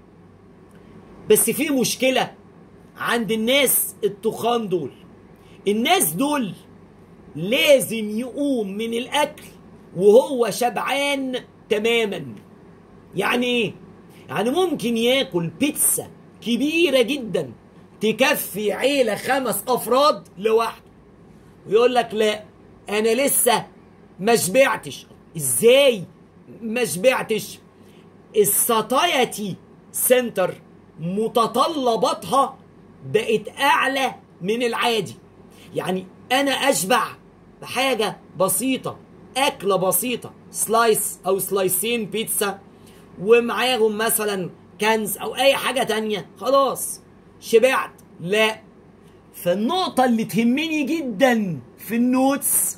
A: بس في مشكله عند الناس التخان دول الناس دول لازم يقوم من الاكل وهو شبعان تماما يعني ايه يعني ممكن ياكل بيتزا كبيره جدا تكفي عيله خمس افراد لوحده ويقول لك لا انا لسه ما شبعتش ازاي ما شبعتش الساتايتي سنتر متطلباتها بقت اعلى من العادي يعني انا اشبع بحاجه بسيطه اكله بسيطه سلايس او سلايسين بيتزا ومعاهم مثلا كنز او اي حاجه تانية خلاص شبعت لا فالنقطة اللي تهمني جدا في النوتس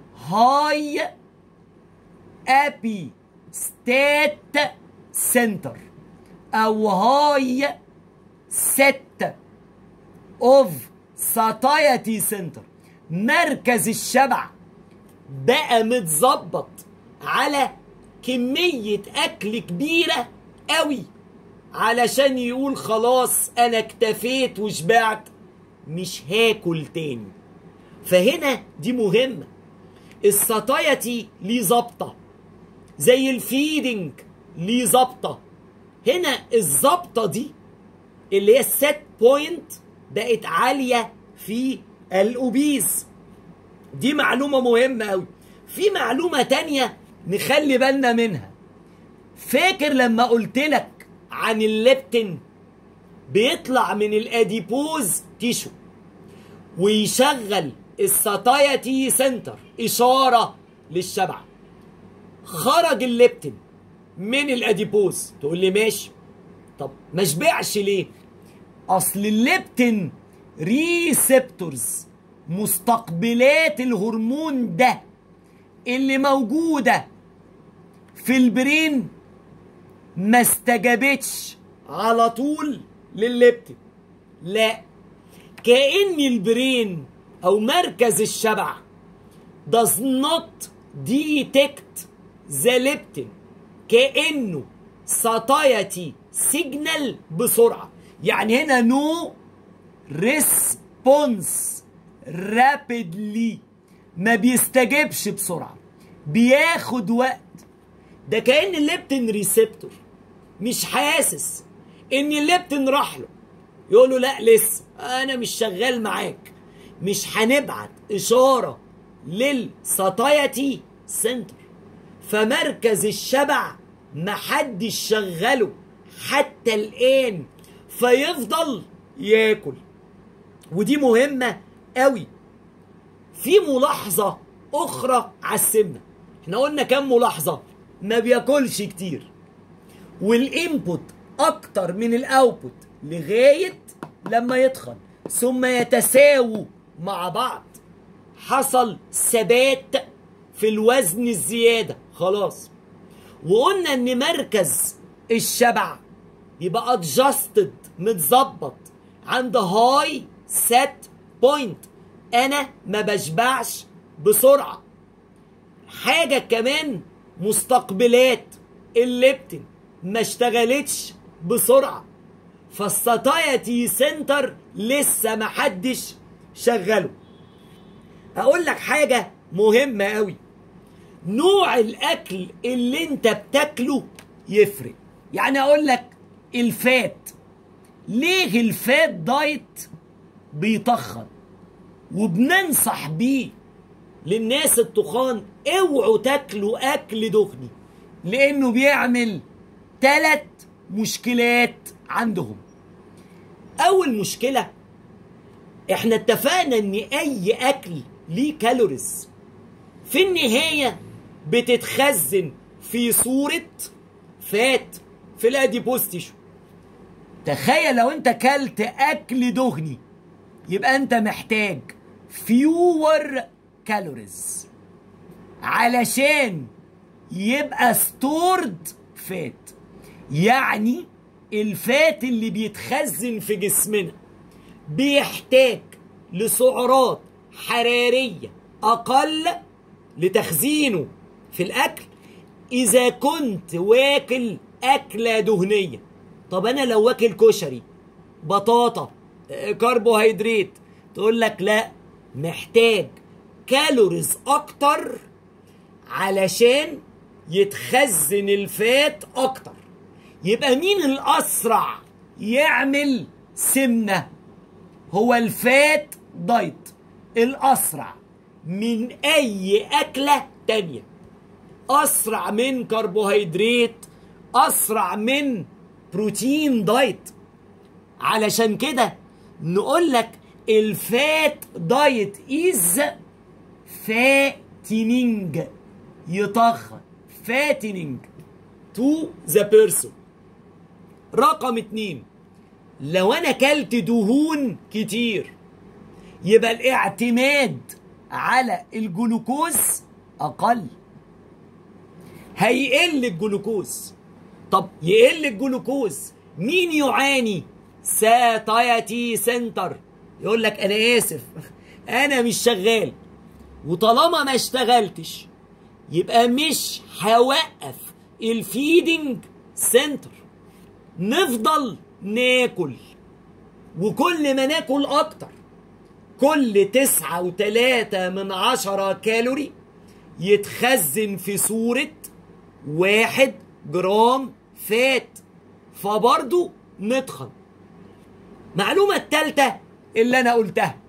A: هاي ابي ستات سنتر او هاي ست اوف ساتايتي سنتر مركز الشبع بقى متظبط على كمية أكل كبيرة قوي علشان يقول خلاص أنا اكتفيت وشبعت مش هاكل تاني فهنا دي مهمة الساتايتي ليه ظابطة زي الفيدنج ليه ظابطة هنا الظابطة دي اللي هي السيت بوينت بقت عالية في الأوبيز دي معلومة مهمة أوي في معلومة تانية نخلي بالنا منها فاكر لما قلت لك عن الليبتين بيطلع من الاديبوز تيشو ويشغل الساتايتي سنتر اشاره للشبع خرج الليبتين من الاديبوز تقول لي ماشي طب ما شبعش ليه اصل الليبتين ريسبتورز مستقبلات الهرمون ده اللي موجوده في البرين ما استجابتش على طول للليبتين لا كأن البرين أو مركز الشبع does not detect the leptin كأنه satiety signal بسرعة يعني هنا no response rapidly ما بيستجبش بسرعة بياخد وقت ده كأن الليبتين ريسبتور مش حاسس ان الليبتين راح له يقول له لا لسه انا مش شغال معاك مش هنبعت اشاره للساتايتي سنتر فمركز الشبع محدش شغله حتى الان فيفضل ياكل ودي مهمه قوي في ملاحظه اخرى على السمنه احنا قلنا كام ملاحظه ما بياكلش كتير والانبوت اكتر من الاوتبوت لغايه لما يتخن ثم يتساووا مع بعض حصل ثبات في الوزن الزياده خلاص وقلنا ان مركز الشبع يبقى ادجستد متظبط عند هاي سيت بوينت انا ما بشبعش بسرعه حاجه كمان مستقبلات الليبتين ما اشتغلتش بسرعه فالساتايتي سنتر لسه ما حدش شغله اقول لك حاجه مهمه قوي نوع الاكل اللي انت بتاكله يفرق يعني اقول لك الفات ليه الفات دايت بيطخن وبننصح بيه للناس التخان اوعوا تاكلوا اكل دهني لانه بيعمل ثلاث مشكلات عندهم اول مشكله احنا اتفقنا ان اي اكل ليه كالوريز في النهايه بتتخزن في صوره فات في الاديبوز تيشو تخيل لو انت كلت اكل دهني يبقى انت محتاج فيور كالوريز علشان يبقى ستورد فات يعني الفات اللي بيتخزن في جسمنا بيحتاج لسعرات حرارية أقل لتخزينه في الأكل إذا كنت واكل أكلة دهنية طب أنا لو واكل كشري بطاطا كربوهيدرات تقول لك لا محتاج كالوريز أكتر علشان يتخزن الفات أكتر يبقى مين الأسرع يعمل سمنة هو الفات دايت الأسرع من أي أكلة تانية أسرع من كربوهيدرات أسرع من بروتين دايت علشان كده نقول لك الفات دايت از فاتنينج يطخن فاتنينج تو ذا بيرسون رقم اتنين لو انا كلت دهون كتير يبقى الاعتماد على الجلوكوز اقل هيقل الجلوكوز طب يقل الجلوكوز مين يعاني ساتايتي سنتر يقول لك انا اسف انا مش شغال وطالما ما اشتغلتش يبقى مش هوقف الفيدنج سنتر نفضل ناكل وكل ما ناكل اكتر كل تسعة وتلاتة من عشرة كالوري يتخزن في صورة واحد جرام فات فبرضو نتخن معلومة التالتة اللي أنا قلتها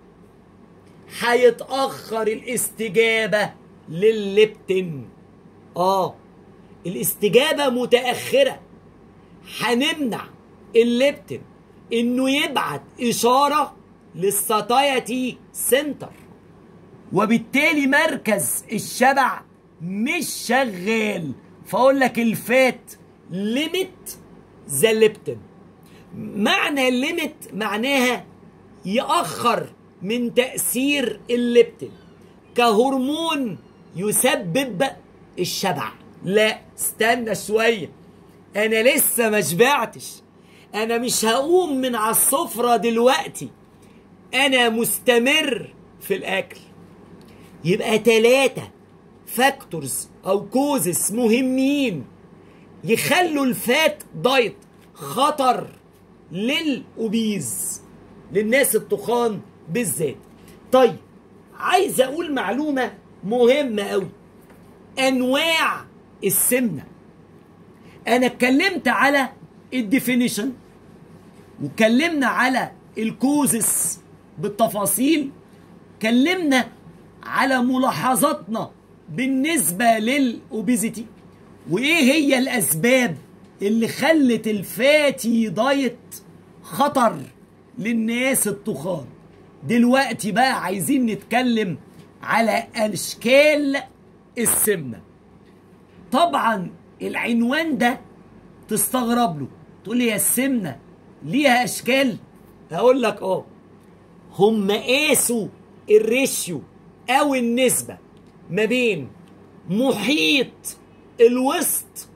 A: هيتأخر الاستجابة للليبتين آه الاستجابة متأخرة هنمنع الليبتين إنه يبعت إشارة للساتايتي سنتر وبالتالي مركز الشبع مش شغال فاقول لك الفات ليميت ذا ليبتين معنى ليميت معناها يأخر من تأثير الليبتين كهرمون يسبب الشبع لا استنى شوية أنا لسه ما شبعتش أنا مش هقوم من على السفرة دلوقتي أنا مستمر في الأكل يبقى تلاتة فاكتورز أو كوزس مهمين يخلوا الفات دايت خطر للأوبيز للناس التخان بالذات طيب عايز أقول معلومة مهمة أوي أنواع السمنة أنا اتكلمت على الديفينيشن واتكلمنا على الكوزس بالتفاصيل كلمنا على ملاحظاتنا بالنسبة للأوبيزيتي وإيه هي الأسباب اللي خلت الفاتي دايت خطر للناس التخان دلوقتي بقى عايزين نتكلم على أشكال السمنة طبعا العنوان ده تستغرب له تقول لي يا السمنة ليها أشكال هقول لك اه هم قاسوا الريشيو او النسبه ما بين محيط الوسط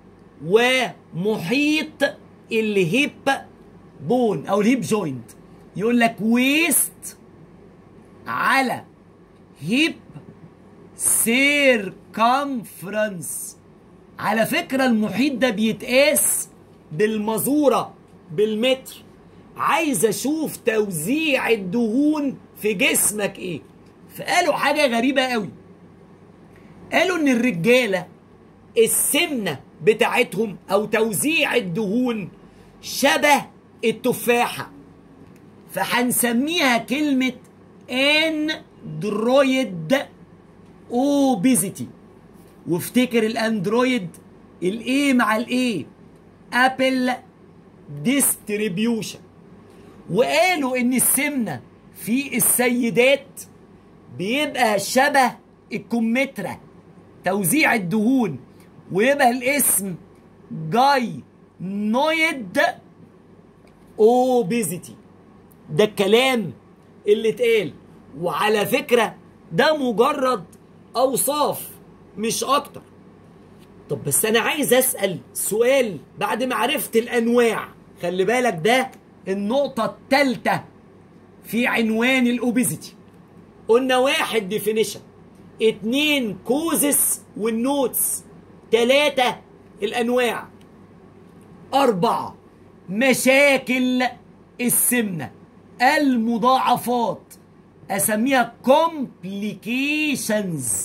A: ومحيط الهيب بون او الهيب جوينت يقول لك ويست على هيب سيركمفرنس على فكرة المحيط ده بيتقاس بالمزورة بالمتر عايز اشوف توزيع الدهون في جسمك ايه فقالوا حاجة غريبة قوي قالوا ان الرجالة السمنة بتاعتهم او توزيع الدهون شبه التفاحة فهنسميها كلمة اندرويد اوبيزيتي وافتكر الاندرويد الايه مع الايه ابل ديستريبيوشن وقالوا ان السمنه في السيدات بيبقى شبه الكمثرى توزيع الدهون ويبقى الاسم جاي نويد اوبيزيتي ده الكلام اللي اتقال وعلى فكرة ده مجرد أوصاف مش أكتر طب بس أنا عايز أسأل سؤال بعد ما عرفت الأنواع خلي بالك ده النقطة التالتة في عنوان الأوبيزيتي قلنا واحد ديفينيشن اتنين كوزس والنوتس تلاتة الأنواع أربعة مشاكل السمنة المضاعفات أسميها complications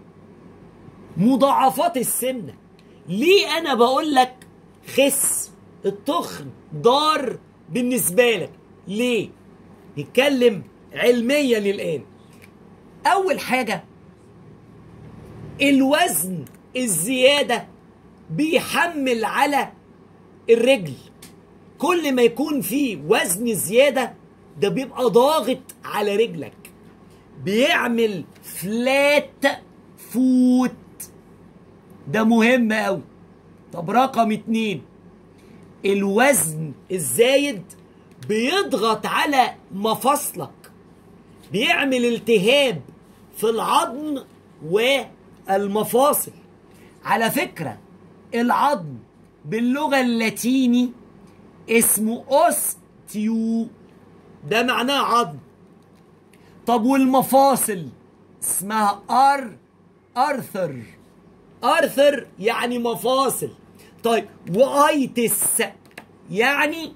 A: مضاعفات السمنة ليه أنا بقول لك خس التخن ضار بالنسبة لك ليه نتكلم علميا الآن أول حاجة الوزن الزيادة بيحمل على الرجل كل ما يكون فيه وزن زياده ده بيبقى ضاغط على رجلك بيعمل فلات فوت ده مهم قوي طب رقم اتنين الوزن الزايد بيضغط على مفاصلك بيعمل التهاب في العظم والمفاصل على فكرة العظم باللغة اللاتيني اسمه اوستيو ده معناه عظم طب والمفاصل اسمها ار ارثر ارثر يعني مفاصل طيب وايتس يعني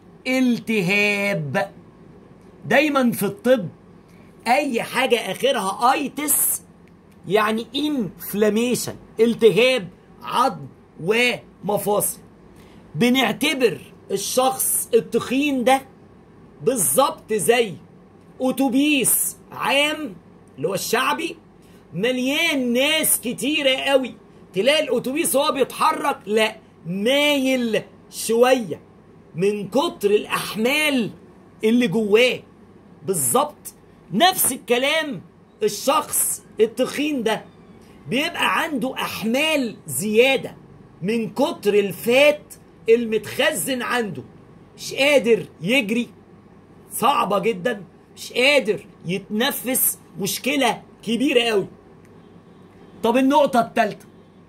A: التهاب دايما في الطب اي حاجه اخرها ايتس يعني انفلاميشن التهاب عظم ومفاصل بنعتبر الشخص التخين ده بالظبط زي اتوبيس عام اللي هو الشعبي مليان ناس كتيرة قوي تلاقي الاتوبيس وهو بيتحرك لا مايل شوية من كتر الاحمال اللي جواه بالظبط نفس الكلام الشخص التخين ده بيبقى عنده احمال زيادة من كتر الفات المتخزن عنده مش قادر يجري صعبة جدا مش قادر يتنفس مشكلة كبيرة قوي طب النقطة الثالثة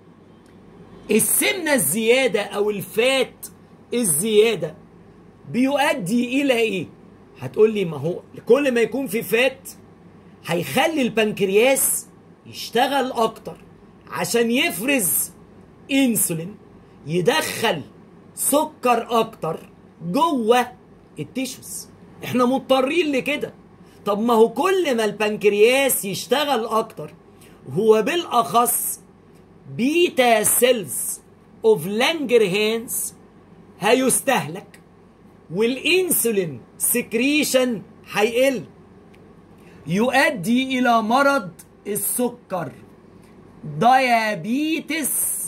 A: السمنة الزيادة أو الفات الزيادة بيؤدي إلى إيه؟ هتقول لي ما هو كل ما يكون في فات هيخلي البنكرياس يشتغل أكتر عشان يفرز انسولين يدخل سكر أكتر جوه التيشوز احنا مضطرين لكده طب ما هو كل ما البنكرياس يشتغل اكتر هو بالاخص بيتا سيلز اوف لانجر هانز هيستهلك والانسولين سكريشن هيقل يؤدي الى مرض السكر ديابيتس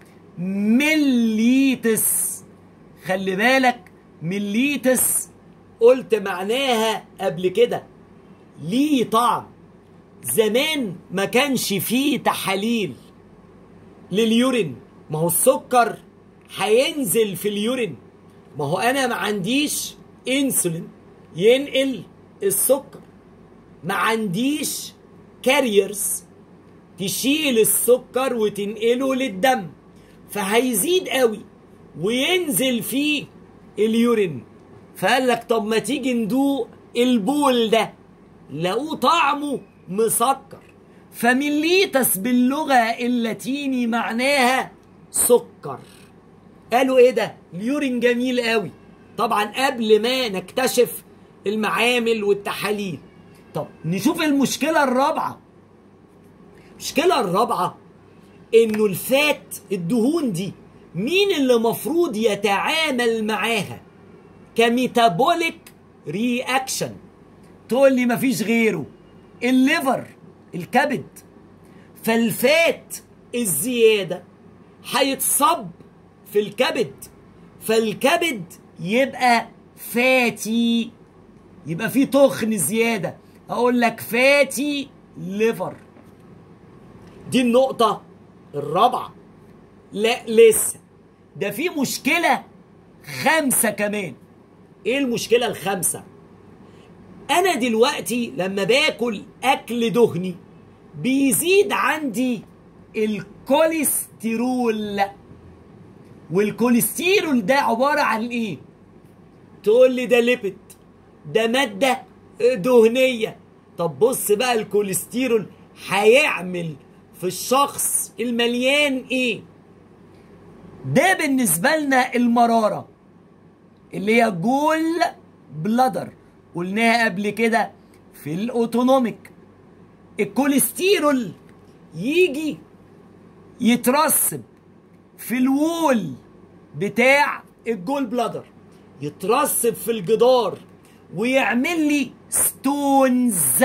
A: مليتس خلي بالك مليتس قلت معناها قبل كده ليه طعم زمان ما كانش فيه تحاليل لليورين ما هو السكر هينزل في اليورين ما هو انا ما عنديش انسولين ينقل السكر ما عنديش كاريرز تشيل السكر وتنقله للدم فهيزيد قوي وينزل فيه اليورين فقال لك طب ما تيجي ندوق البول ده لقوه طعمه مسكر فمليتس باللغة اللاتيني معناها سكر قالوا ايه ده اليورين جميل قوي طبعا قبل ما نكتشف المعامل والتحاليل طب نشوف المشكلة الرابعة المشكلة الرابعة انه الفات الدهون دي مين اللي مفروض يتعامل معاها كميتابوليك رياكشن تقول لي مفيش غيره الليفر الكبد فالفات الزيادة هيتصب في الكبد فالكبد يبقى فاتي يبقى فيه تخن زيادة أقول لك فاتي ليفر دي النقطة الرابعة لا لسه ده في مشكلة خمسة كمان ايه المشكلة الخامسة انا دلوقتي لما باكل اكل دهني بيزيد عندي الكوليسترول والكوليسترول ده عبارة عن ايه تقول لي ده ليبيد ده مادة دهنية طب بص بقى الكوليسترول هيعمل في الشخص المليان ايه ده بالنسبة لنا المرارة اللي هي جول بلادر قلناها قبل كده في الاوتونوميك الكوليسترول يجي يترسب في الوول بتاع الجول بلادر يترسب في الجدار ويعمل لي ستونز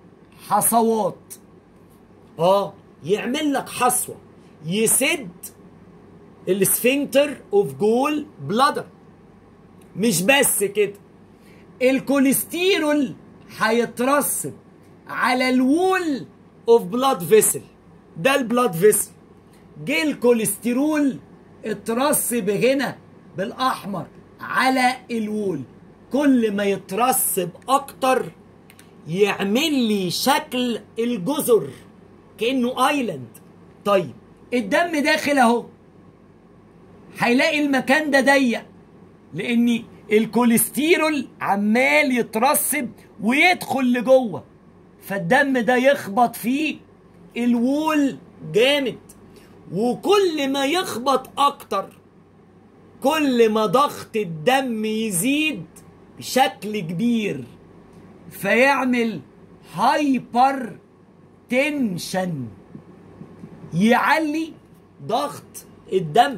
A: حصوات اه يعمل لك حصوه يسد السفنكتر اوف جول بلادر مش بس كده الكوليسترول هيترسب على الوول اوف بلاد فيسل ده البلاد فيسل جه الكوليسترول اترسب هنا بالاحمر على الوول كل ما يترسب اكتر يعمل لي شكل الجزر كانه ايلاند طيب الدم داخل اهو هيلاقي المكان ده ضيق لان الكوليسترول عمال يترسب ويدخل لجوه فالدم ده يخبط فيه الوول جامد وكل ما يخبط اكتر كل ما ضغط الدم يزيد بشكل كبير فيعمل هايبر تنشن يعلي ضغط الدم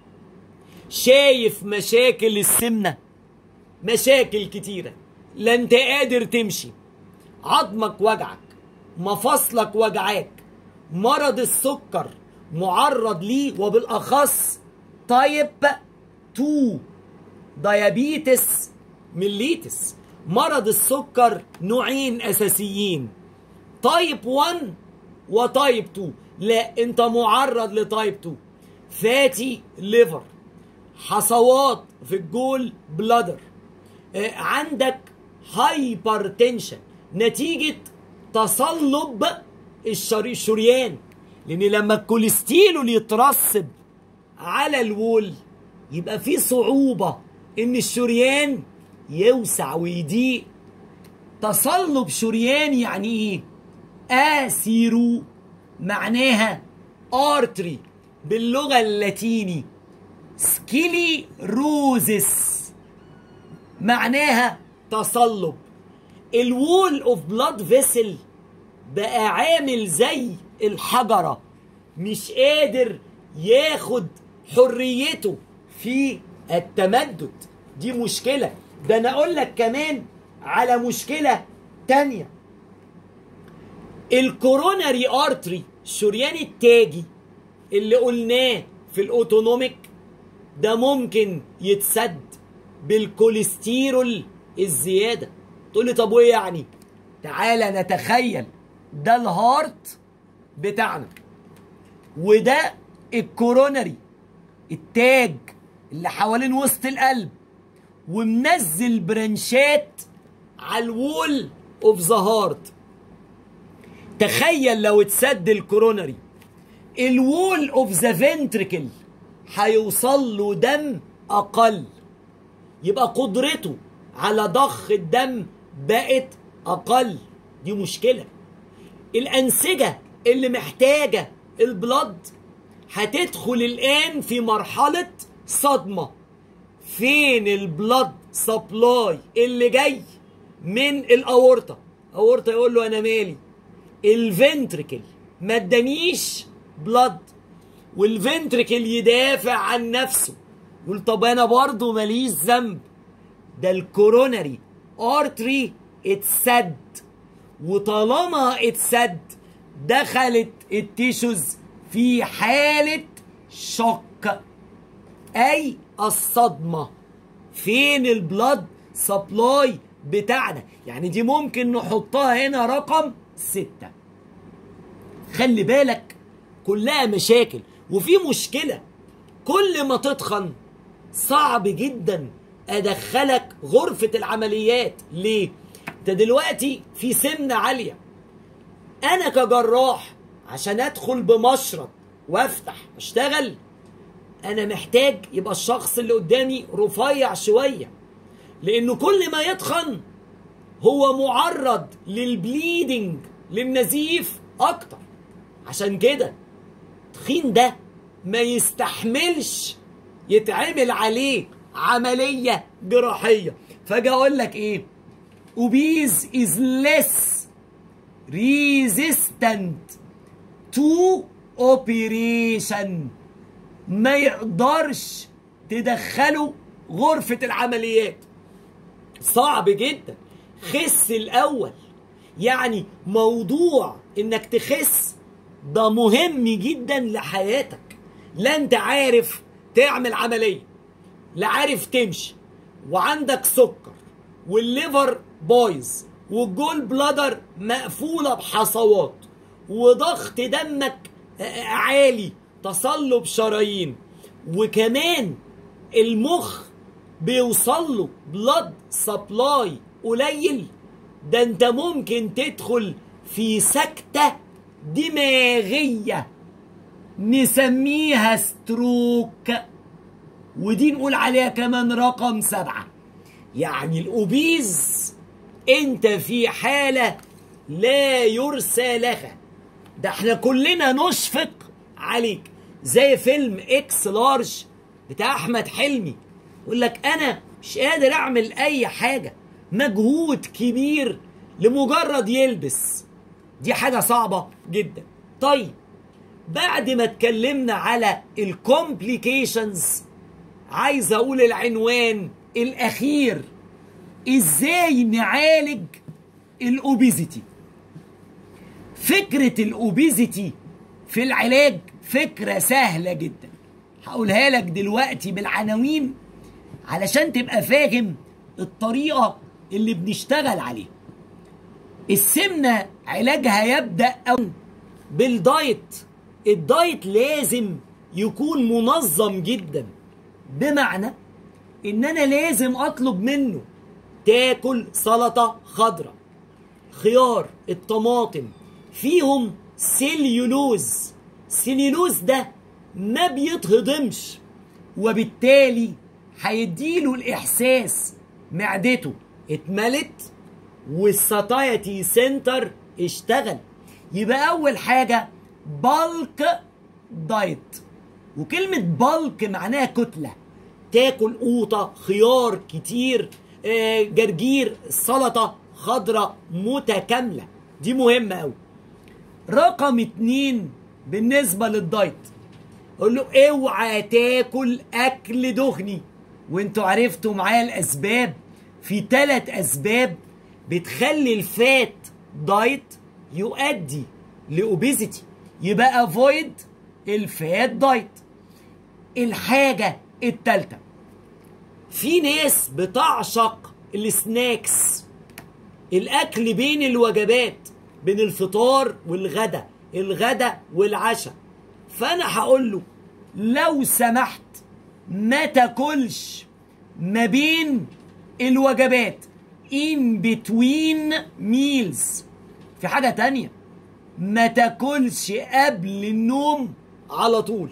A: شايف مشاكل السمنه مشاكل كتيره لا انت قادر تمشي عظمك وجعك مفاصلك وجعاك مرض السكر معرض ليه وبالاخص تايب 2 ديابيتس ميليتس مرض السكر نوعين اساسيين تايب 1 وتايب 2 لا انت معرض لتايب 2 فاتي ليفر حصوات في الجول بلادر آه عندك هايبرتنشن نتيجة تصلب الشريان لان لما الكوليسترول يترسب على الوول يبقى في صعوبة ان الشريان يوسع ويضيق تصلب شريان يعني ايه اسيرو معناها ارتري باللغة اللاتيني سكيلي روزس معناها تصلب الوول اوف بلاد فيسل بقى عامل زي الحجرة مش قادر ياخد حريته في التمدد دي مشكلة ده انا اقول لك كمان على مشكلة تانية الكوروناري ارتري الشريان التاجي اللي قلناه في الاوتونوميك ده ممكن يتسد بالكوليسترول الزياده تقول لي طب وايه يعني تعالى نتخيل ده الهارت بتاعنا وده الكوروناري التاج اللي حوالين وسط القلب ومنزل برنشات على الوول اوف ذا هارت تخيل لو اتسد الكوروناري الوول اوف ذا فنتريكل هيوصل له دم اقل يبقى قدرته على ضخ الدم بقت اقل دي مشكله الانسجه اللي محتاجه البلد هتدخل الان في مرحله صدمه فين البلد سبلاي اللي جاي من الاورطه اورطه يقول له انا مالي الفنتريكل ما ادانيش بلد والفنتريكل يدافع عن نفسه يقول طب انا برضه ماليش ذنب ده الكوروناري ارتري اتسد وطالما اتسد دخلت التيشوز في حالة شوك أي الصدمة فين البلد سبلاي بتاعنا يعني دي ممكن نحطها هنا رقم ستة خلي بالك كلها مشاكل وفي مشكلة كل ما تتخن صعب جدا ادخلك غرفة العمليات ليه انت دلوقتي في سمنة عالية انا كجراح عشان ادخل بمشرط وافتح اشتغل انا محتاج يبقى الشخص اللي قدامي رفيع شوية لانه كل ما يتخن هو معرض للبليدنج للنزيف اكتر عشان كده التخين ده ما يستحملش يتعمل عليه عملية جراحية فاجي اقول لك ايه obese is less resistant to operation ما يقدرش تدخله غرفة العمليات صعب جدا خس الأول يعني موضوع إنك تخس ده مهم جدا لحياتك لا أنت عارف تعمل عملية لا عارف تمشي وعندك سكر والليفر بايظ والجول بلادر مقفولة بحصوات وضغط دمك عالي تصلب شرايين وكمان المخ بيوصل له بلاد سبلاي قليل ده انت ممكن تدخل في سكتة دماغية نسميها ستروك ودي نقول عليها كمان رقم سبعة يعني الأوبيز انت في حالة لا يرسى لها ده احنا كلنا نشفق عليك زي فيلم اكس لارج بتاع احمد حلمي يقول لك انا مش قادر اعمل اي حاجه مجهود كبير لمجرد يلبس دي حاجه صعبه جدا طيب بعد ما اتكلمنا على الكومبليكيشنز عايز اقول العنوان الاخير ازاي نعالج الاوبيزيتي فكره الاوبيزيتي في العلاج فكره سهله جدا هقولها لك دلوقتي بالعناوين علشان تبقى فاهم الطريقه اللي بنشتغل عليها السمنه علاجها يبدا أو بالدايت الدايت لازم يكون منظم جدا بمعنى ان انا لازم اطلب منه تاكل سلطه خضراء خيار الطماطم فيهم سيليولوز سيليولوز ده ما بيتهضمش وبالتالي هيديله الاحساس معدته اتملت والساتايتي سنتر اشتغل يبقى اول حاجه بالك دايت وكلمه بالك معناها كتله تاكل قوطه خيار كتير آه، جرجير سلطه خضراء متكامله دي مهمه قوي رقم اتنين بالنسبه للدايت قول له اوعى تاكل اكل دهني وانتوا عرفتوا معايا الاسباب في ثلاث اسباب بتخلي الفات دايت يؤدي لاوبيزيتي يبقى افويد الفات دايت الحاجه الثالثه في ناس بتعشق السناكس الاكل بين الوجبات بين الفطار والغدا الغدا والعشاء فانا هقول له لو سمحت ما تاكلش ما بين الوجبات in between meals في حاجة تانية ما تاكلش قبل النوم على طول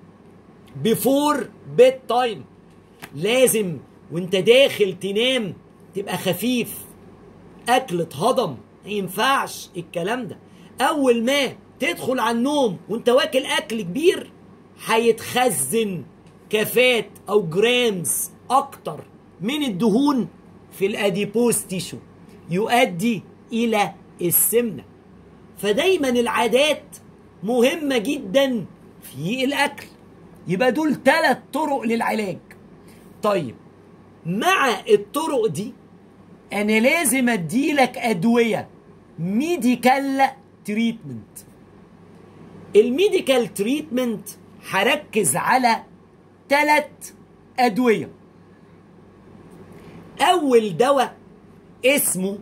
A: before bed time لازم وانت داخل تنام تبقى خفيف اكل اتهضم ما ينفعش الكلام ده اول ما تدخل على النوم وانت واكل اكل كبير هيتخزن كفات او جرامز اكتر من الدهون في الاديبوز تيشو يؤدي الى السمنه فدايما العادات مهمه جدا في الاكل يبقى دول ثلاث طرق للعلاج طيب مع الطرق دي انا لازم اديلك ادويه ميديكال تريتمنت الميديكال تريتمنت هركز على ثلاث ادويه اول دواء اسمه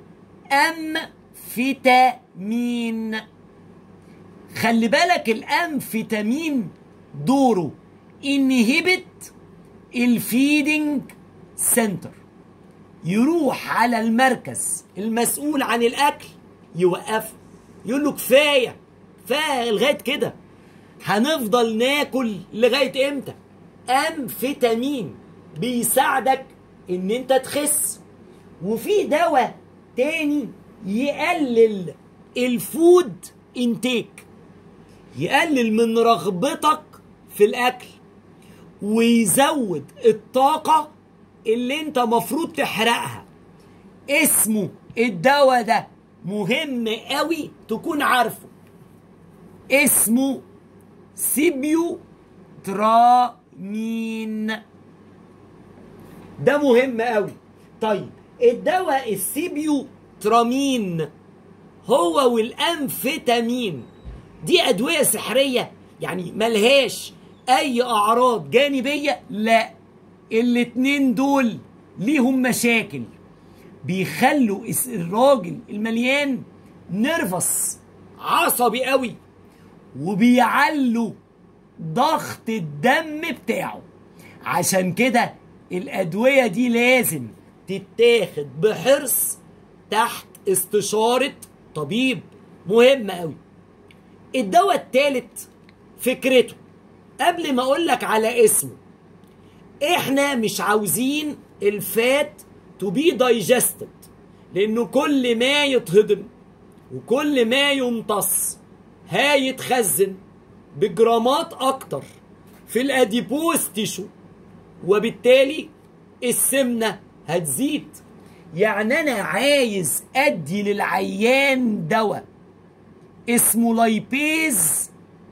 A: امفيتامين خلي بالك الامفيتامين دوره انهبت الفيدنج سنتر يروح على المركز المسؤول عن الاكل يوقفه يقول له كفايه كفايه لغايه كده هنفضل ناكل لغايه امتى امفيتامين بيساعدك ان انت تخس وفي دواء تاني يقلل الفود انتيك يقلل من رغبتك في الاكل ويزود الطاقة اللي انت مفروض تحرقها اسمه الدواء ده مهم قوي تكون عارفه اسمه سيبيو ترامين ده مهم قوي طيب الدواء السيبيو ترامين هو والامفيتامين دي ادويه سحريه يعني ملهاش اي اعراض جانبيه لا الاتنين دول ليهم مشاكل بيخلوا الس- الراجل المليان نرفس عصبي قوي وبيعلوا ضغط الدم بتاعه عشان كده الأدوية دي لازم تتاخد بحرص تحت استشارة طبيب مهم قوي الدواء التالت فكرته قبل ما اقولك على اسمه احنا مش عاوزين الفات تو بي دايجستد لانه كل ما يتهضم وكل ما يمتص هيتخزن بجرامات اكتر في الاديبوز تيشو وبالتالي السمنه هتزيد يعني انا عايز ادي للعيان دواء اسمه لايبيز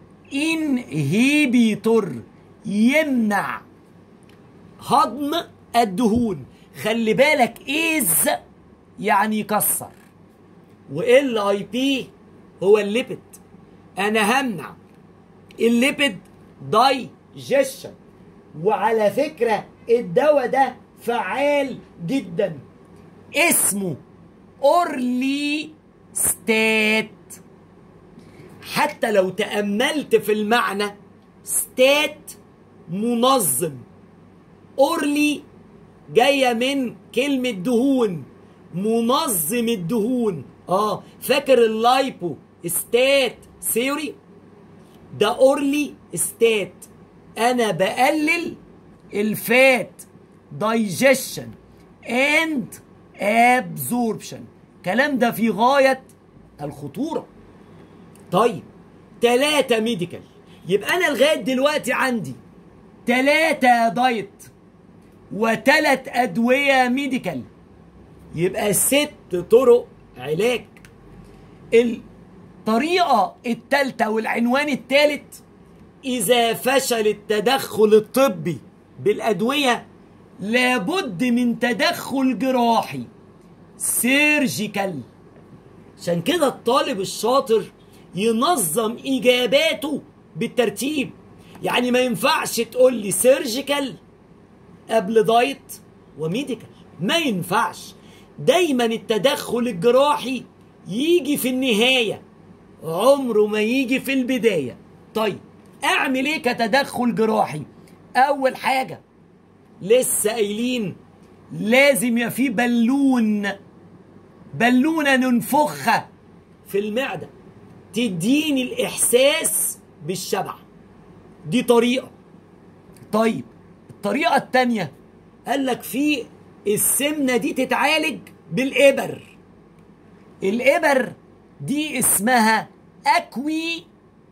A: انهيبيتور يمنع هضم الدهون خلي بالك ايز يعني يكسر وال اي بي هو الليبيد انا همنع الليبيد دايجيشن وعلى فكره الدواء ده فعال جدا اسمه اورلي ستات حتى لو تأملت في المعنى ستات منظم اورلي جايه من كلمه دهون منظم الدهون اه فاكر اللايبو ستات ثيوري ده اورلي ستات انا بقلل الفات دايجيشن اند ابزوربشن الكلام ده في غايه الخطوره طيب تلاتة ميديكال يبقى انا لغايه دلوقتي عندي تلاتة دايت وتلات ادويه ميديكال يبقى ست طرق علاج الطريقه التالتة والعنوان التالت اذا فشل التدخل الطبي بالادويه لابد من تدخل جراحي سيرجيكال عشان كده الطالب الشاطر ينظم اجاباته بالترتيب يعني ما ينفعش تقول لي سيرجيكال قبل دايت وميديكال ما ينفعش دايما التدخل الجراحي يجي في النهاية عمره ما يجي في البداية طيب اعمل ايه كتدخل جراحي اول حاجة لسه قايلين لازم يبقى في بالون بالونة ننفخها في المعدة تديني الإحساس بالشبع دي طريقة طيب الطريقة التانية قال لك في السمنة دي تتعالج بالإبر الإبر دي اسمها أكوي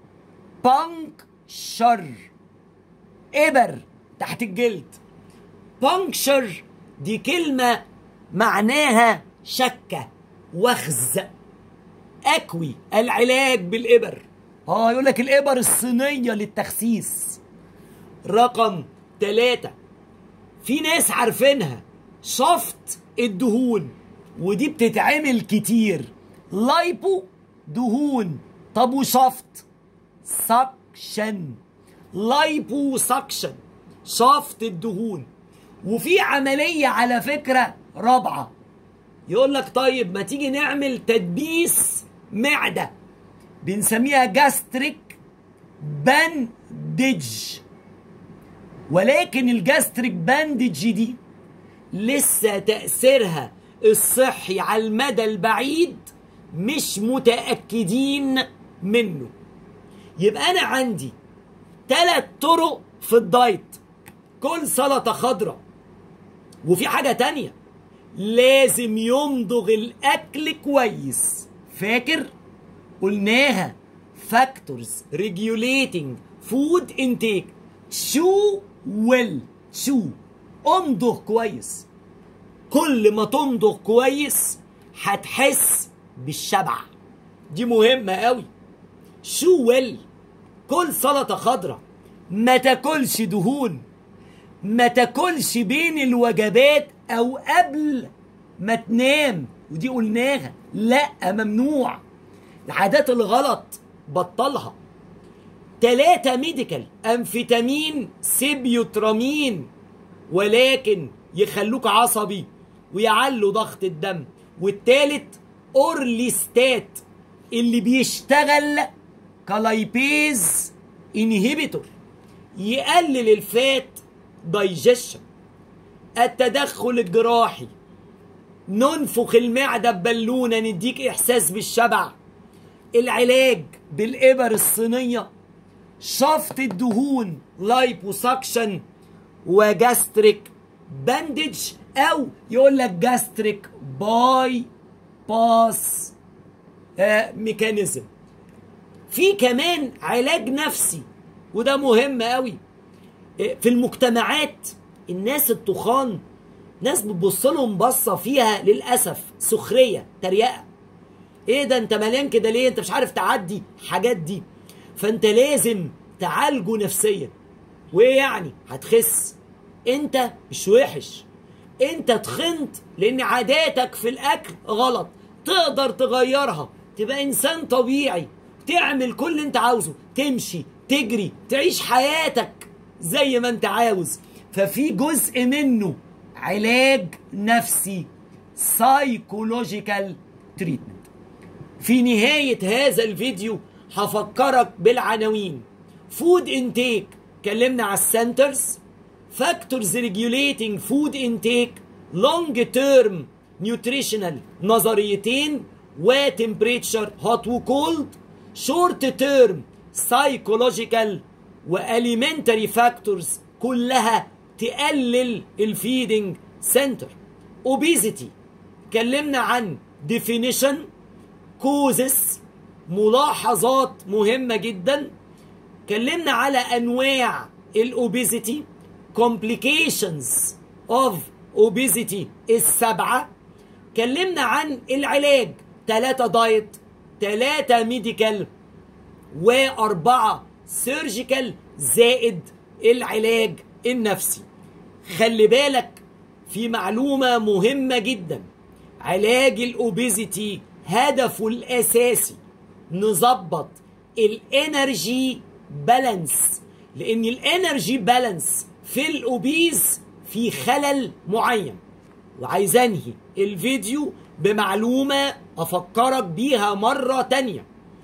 A: بانكشر إبر تحت الجلد بانكشر دي كلمة معناها شكة وخز أكوي العلاج بالإبر اه يقول لك الإبر الصينية للتخسيس رقم ثلاثة في ناس عارفينها شفط الدهون ودي بتتعمل كتير لايبو دهون طب وشفط سكشن لايبو سكشن شفط الدهون وفي عملية على فكرة رابعة يقول لك طيب ما تيجي نعمل تدبيس معدة بنسميها جاستريك باندج ولكن الجاستريك باندج دي لسه تأثيرها الصحي على المدى البعيد مش متأكدين منه يبقى أنا عندي ثلاث طرق في الدايت كل سلطة خضراء وفي حاجة تانية لازم يمضغ الأكل كويس فاكر؟ قلناها فاكتورز ريجوليتنج فود انتيك شو ويل شو امضغ كويس كل ما تمضغ كويس هتحس بالشبع دي مهمة قوي شو ويل كل سلطة خضراء ما تاكلش دهون ما تاكلش بين الوجبات او قبل ما تنام ودي قلناها لا ممنوع العادات الغلط بطلها تلاتة ميديكال امفيتامين سيبيوترامين ولكن يخلوك عصبي ويعلوا ضغط الدم والتالت اورليستات اللي بيشتغل كلايبيز انهبيتور يقلل الفات دايجيشن التدخل الجراحي ننفخ المعدة ببالونة نديك إحساس بالشبع العلاج بالإبر الصينية شفط الدهون لايبوسكشن وجاستريك باندج أو يقول لك جاستريك باي باس آه ميكانيزم في كمان علاج نفسي وده مهم قوي في المجتمعات الناس التخان ناس بتبص لهم بصه فيها للاسف سخريه تريقه ايه ده انت مليان كده ليه انت مش عارف تعدي حاجات دي فانت لازم تعالجه نفسيا وايه يعني هتخس انت مش وحش انت تخنت لان عاداتك في الاكل غلط تقدر تغيرها تبقى انسان طبيعي تعمل كل اللي انت عاوزه تمشي تجري تعيش حياتك زي ما انت عاوز ففي جزء منه علاج نفسي سايكولوجيكال تريتمنت في نهاية هذا الفيديو هفكرك بالعناوين فود انتيك اتكلمنا على السنترز فاكتورز ريجوليتنج فود انتيك لونج تيرم نيوتريشنال نظريتين وتمبريتشر هوت وكولد شورت تيرم سايكولوجيكال واليمنتري فاكتورز كلها تقلل الفيدنج سنتر اوبيزيتي اتكلمنا عن definition كوزس ملاحظات مهمه جدا اتكلمنا على انواع الاوبيزيتي complications of obesity السبعه اتكلمنا عن العلاج ثلاثة دايت ثلاثة ميديكال وأربعة سيرجيكال زائد العلاج النفسي خلي بالك في معلومة مهمة جدا علاج الأوبيزيتي هدفه الأساسي نظبط الانرجي بالانس لأن الانرجي بالانس في الأوبيز في خلل معين وعايز انهي الفيديو بمعلومة افكرك بيها مرة تانية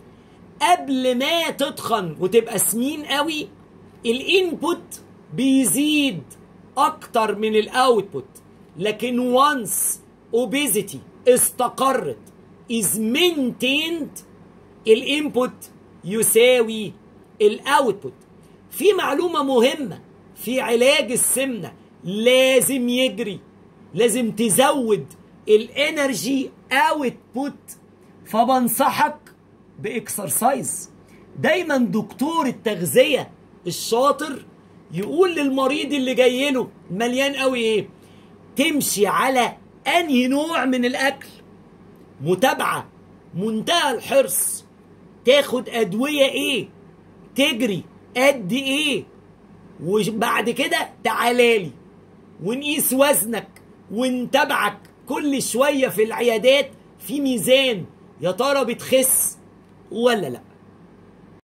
A: قبل ما تتخن وتبقى سمين قوي الانبوت بيزيد اكتر من الاوتبوت لكن وانس اوبيزيتي استقرت is maintained الانبوت يساوي الاوتبوت في معلومة مهمة في علاج السمنة لازم يجري لازم تزود الانرجي اوتبوت فبنصحك باكسرسايز دايما دكتور التغذيه الشاطر يقول للمريض اللي جاي له مليان قوي ايه تمشي على انهي نوع من الاكل متابعه منتهى الحرص تاخد ادويه ايه تجري قد ايه وبعد كده تعالالي ونقيس وزنك ونتابعك كل شويه في العيادات في ميزان يا ترى بتخس ولا لا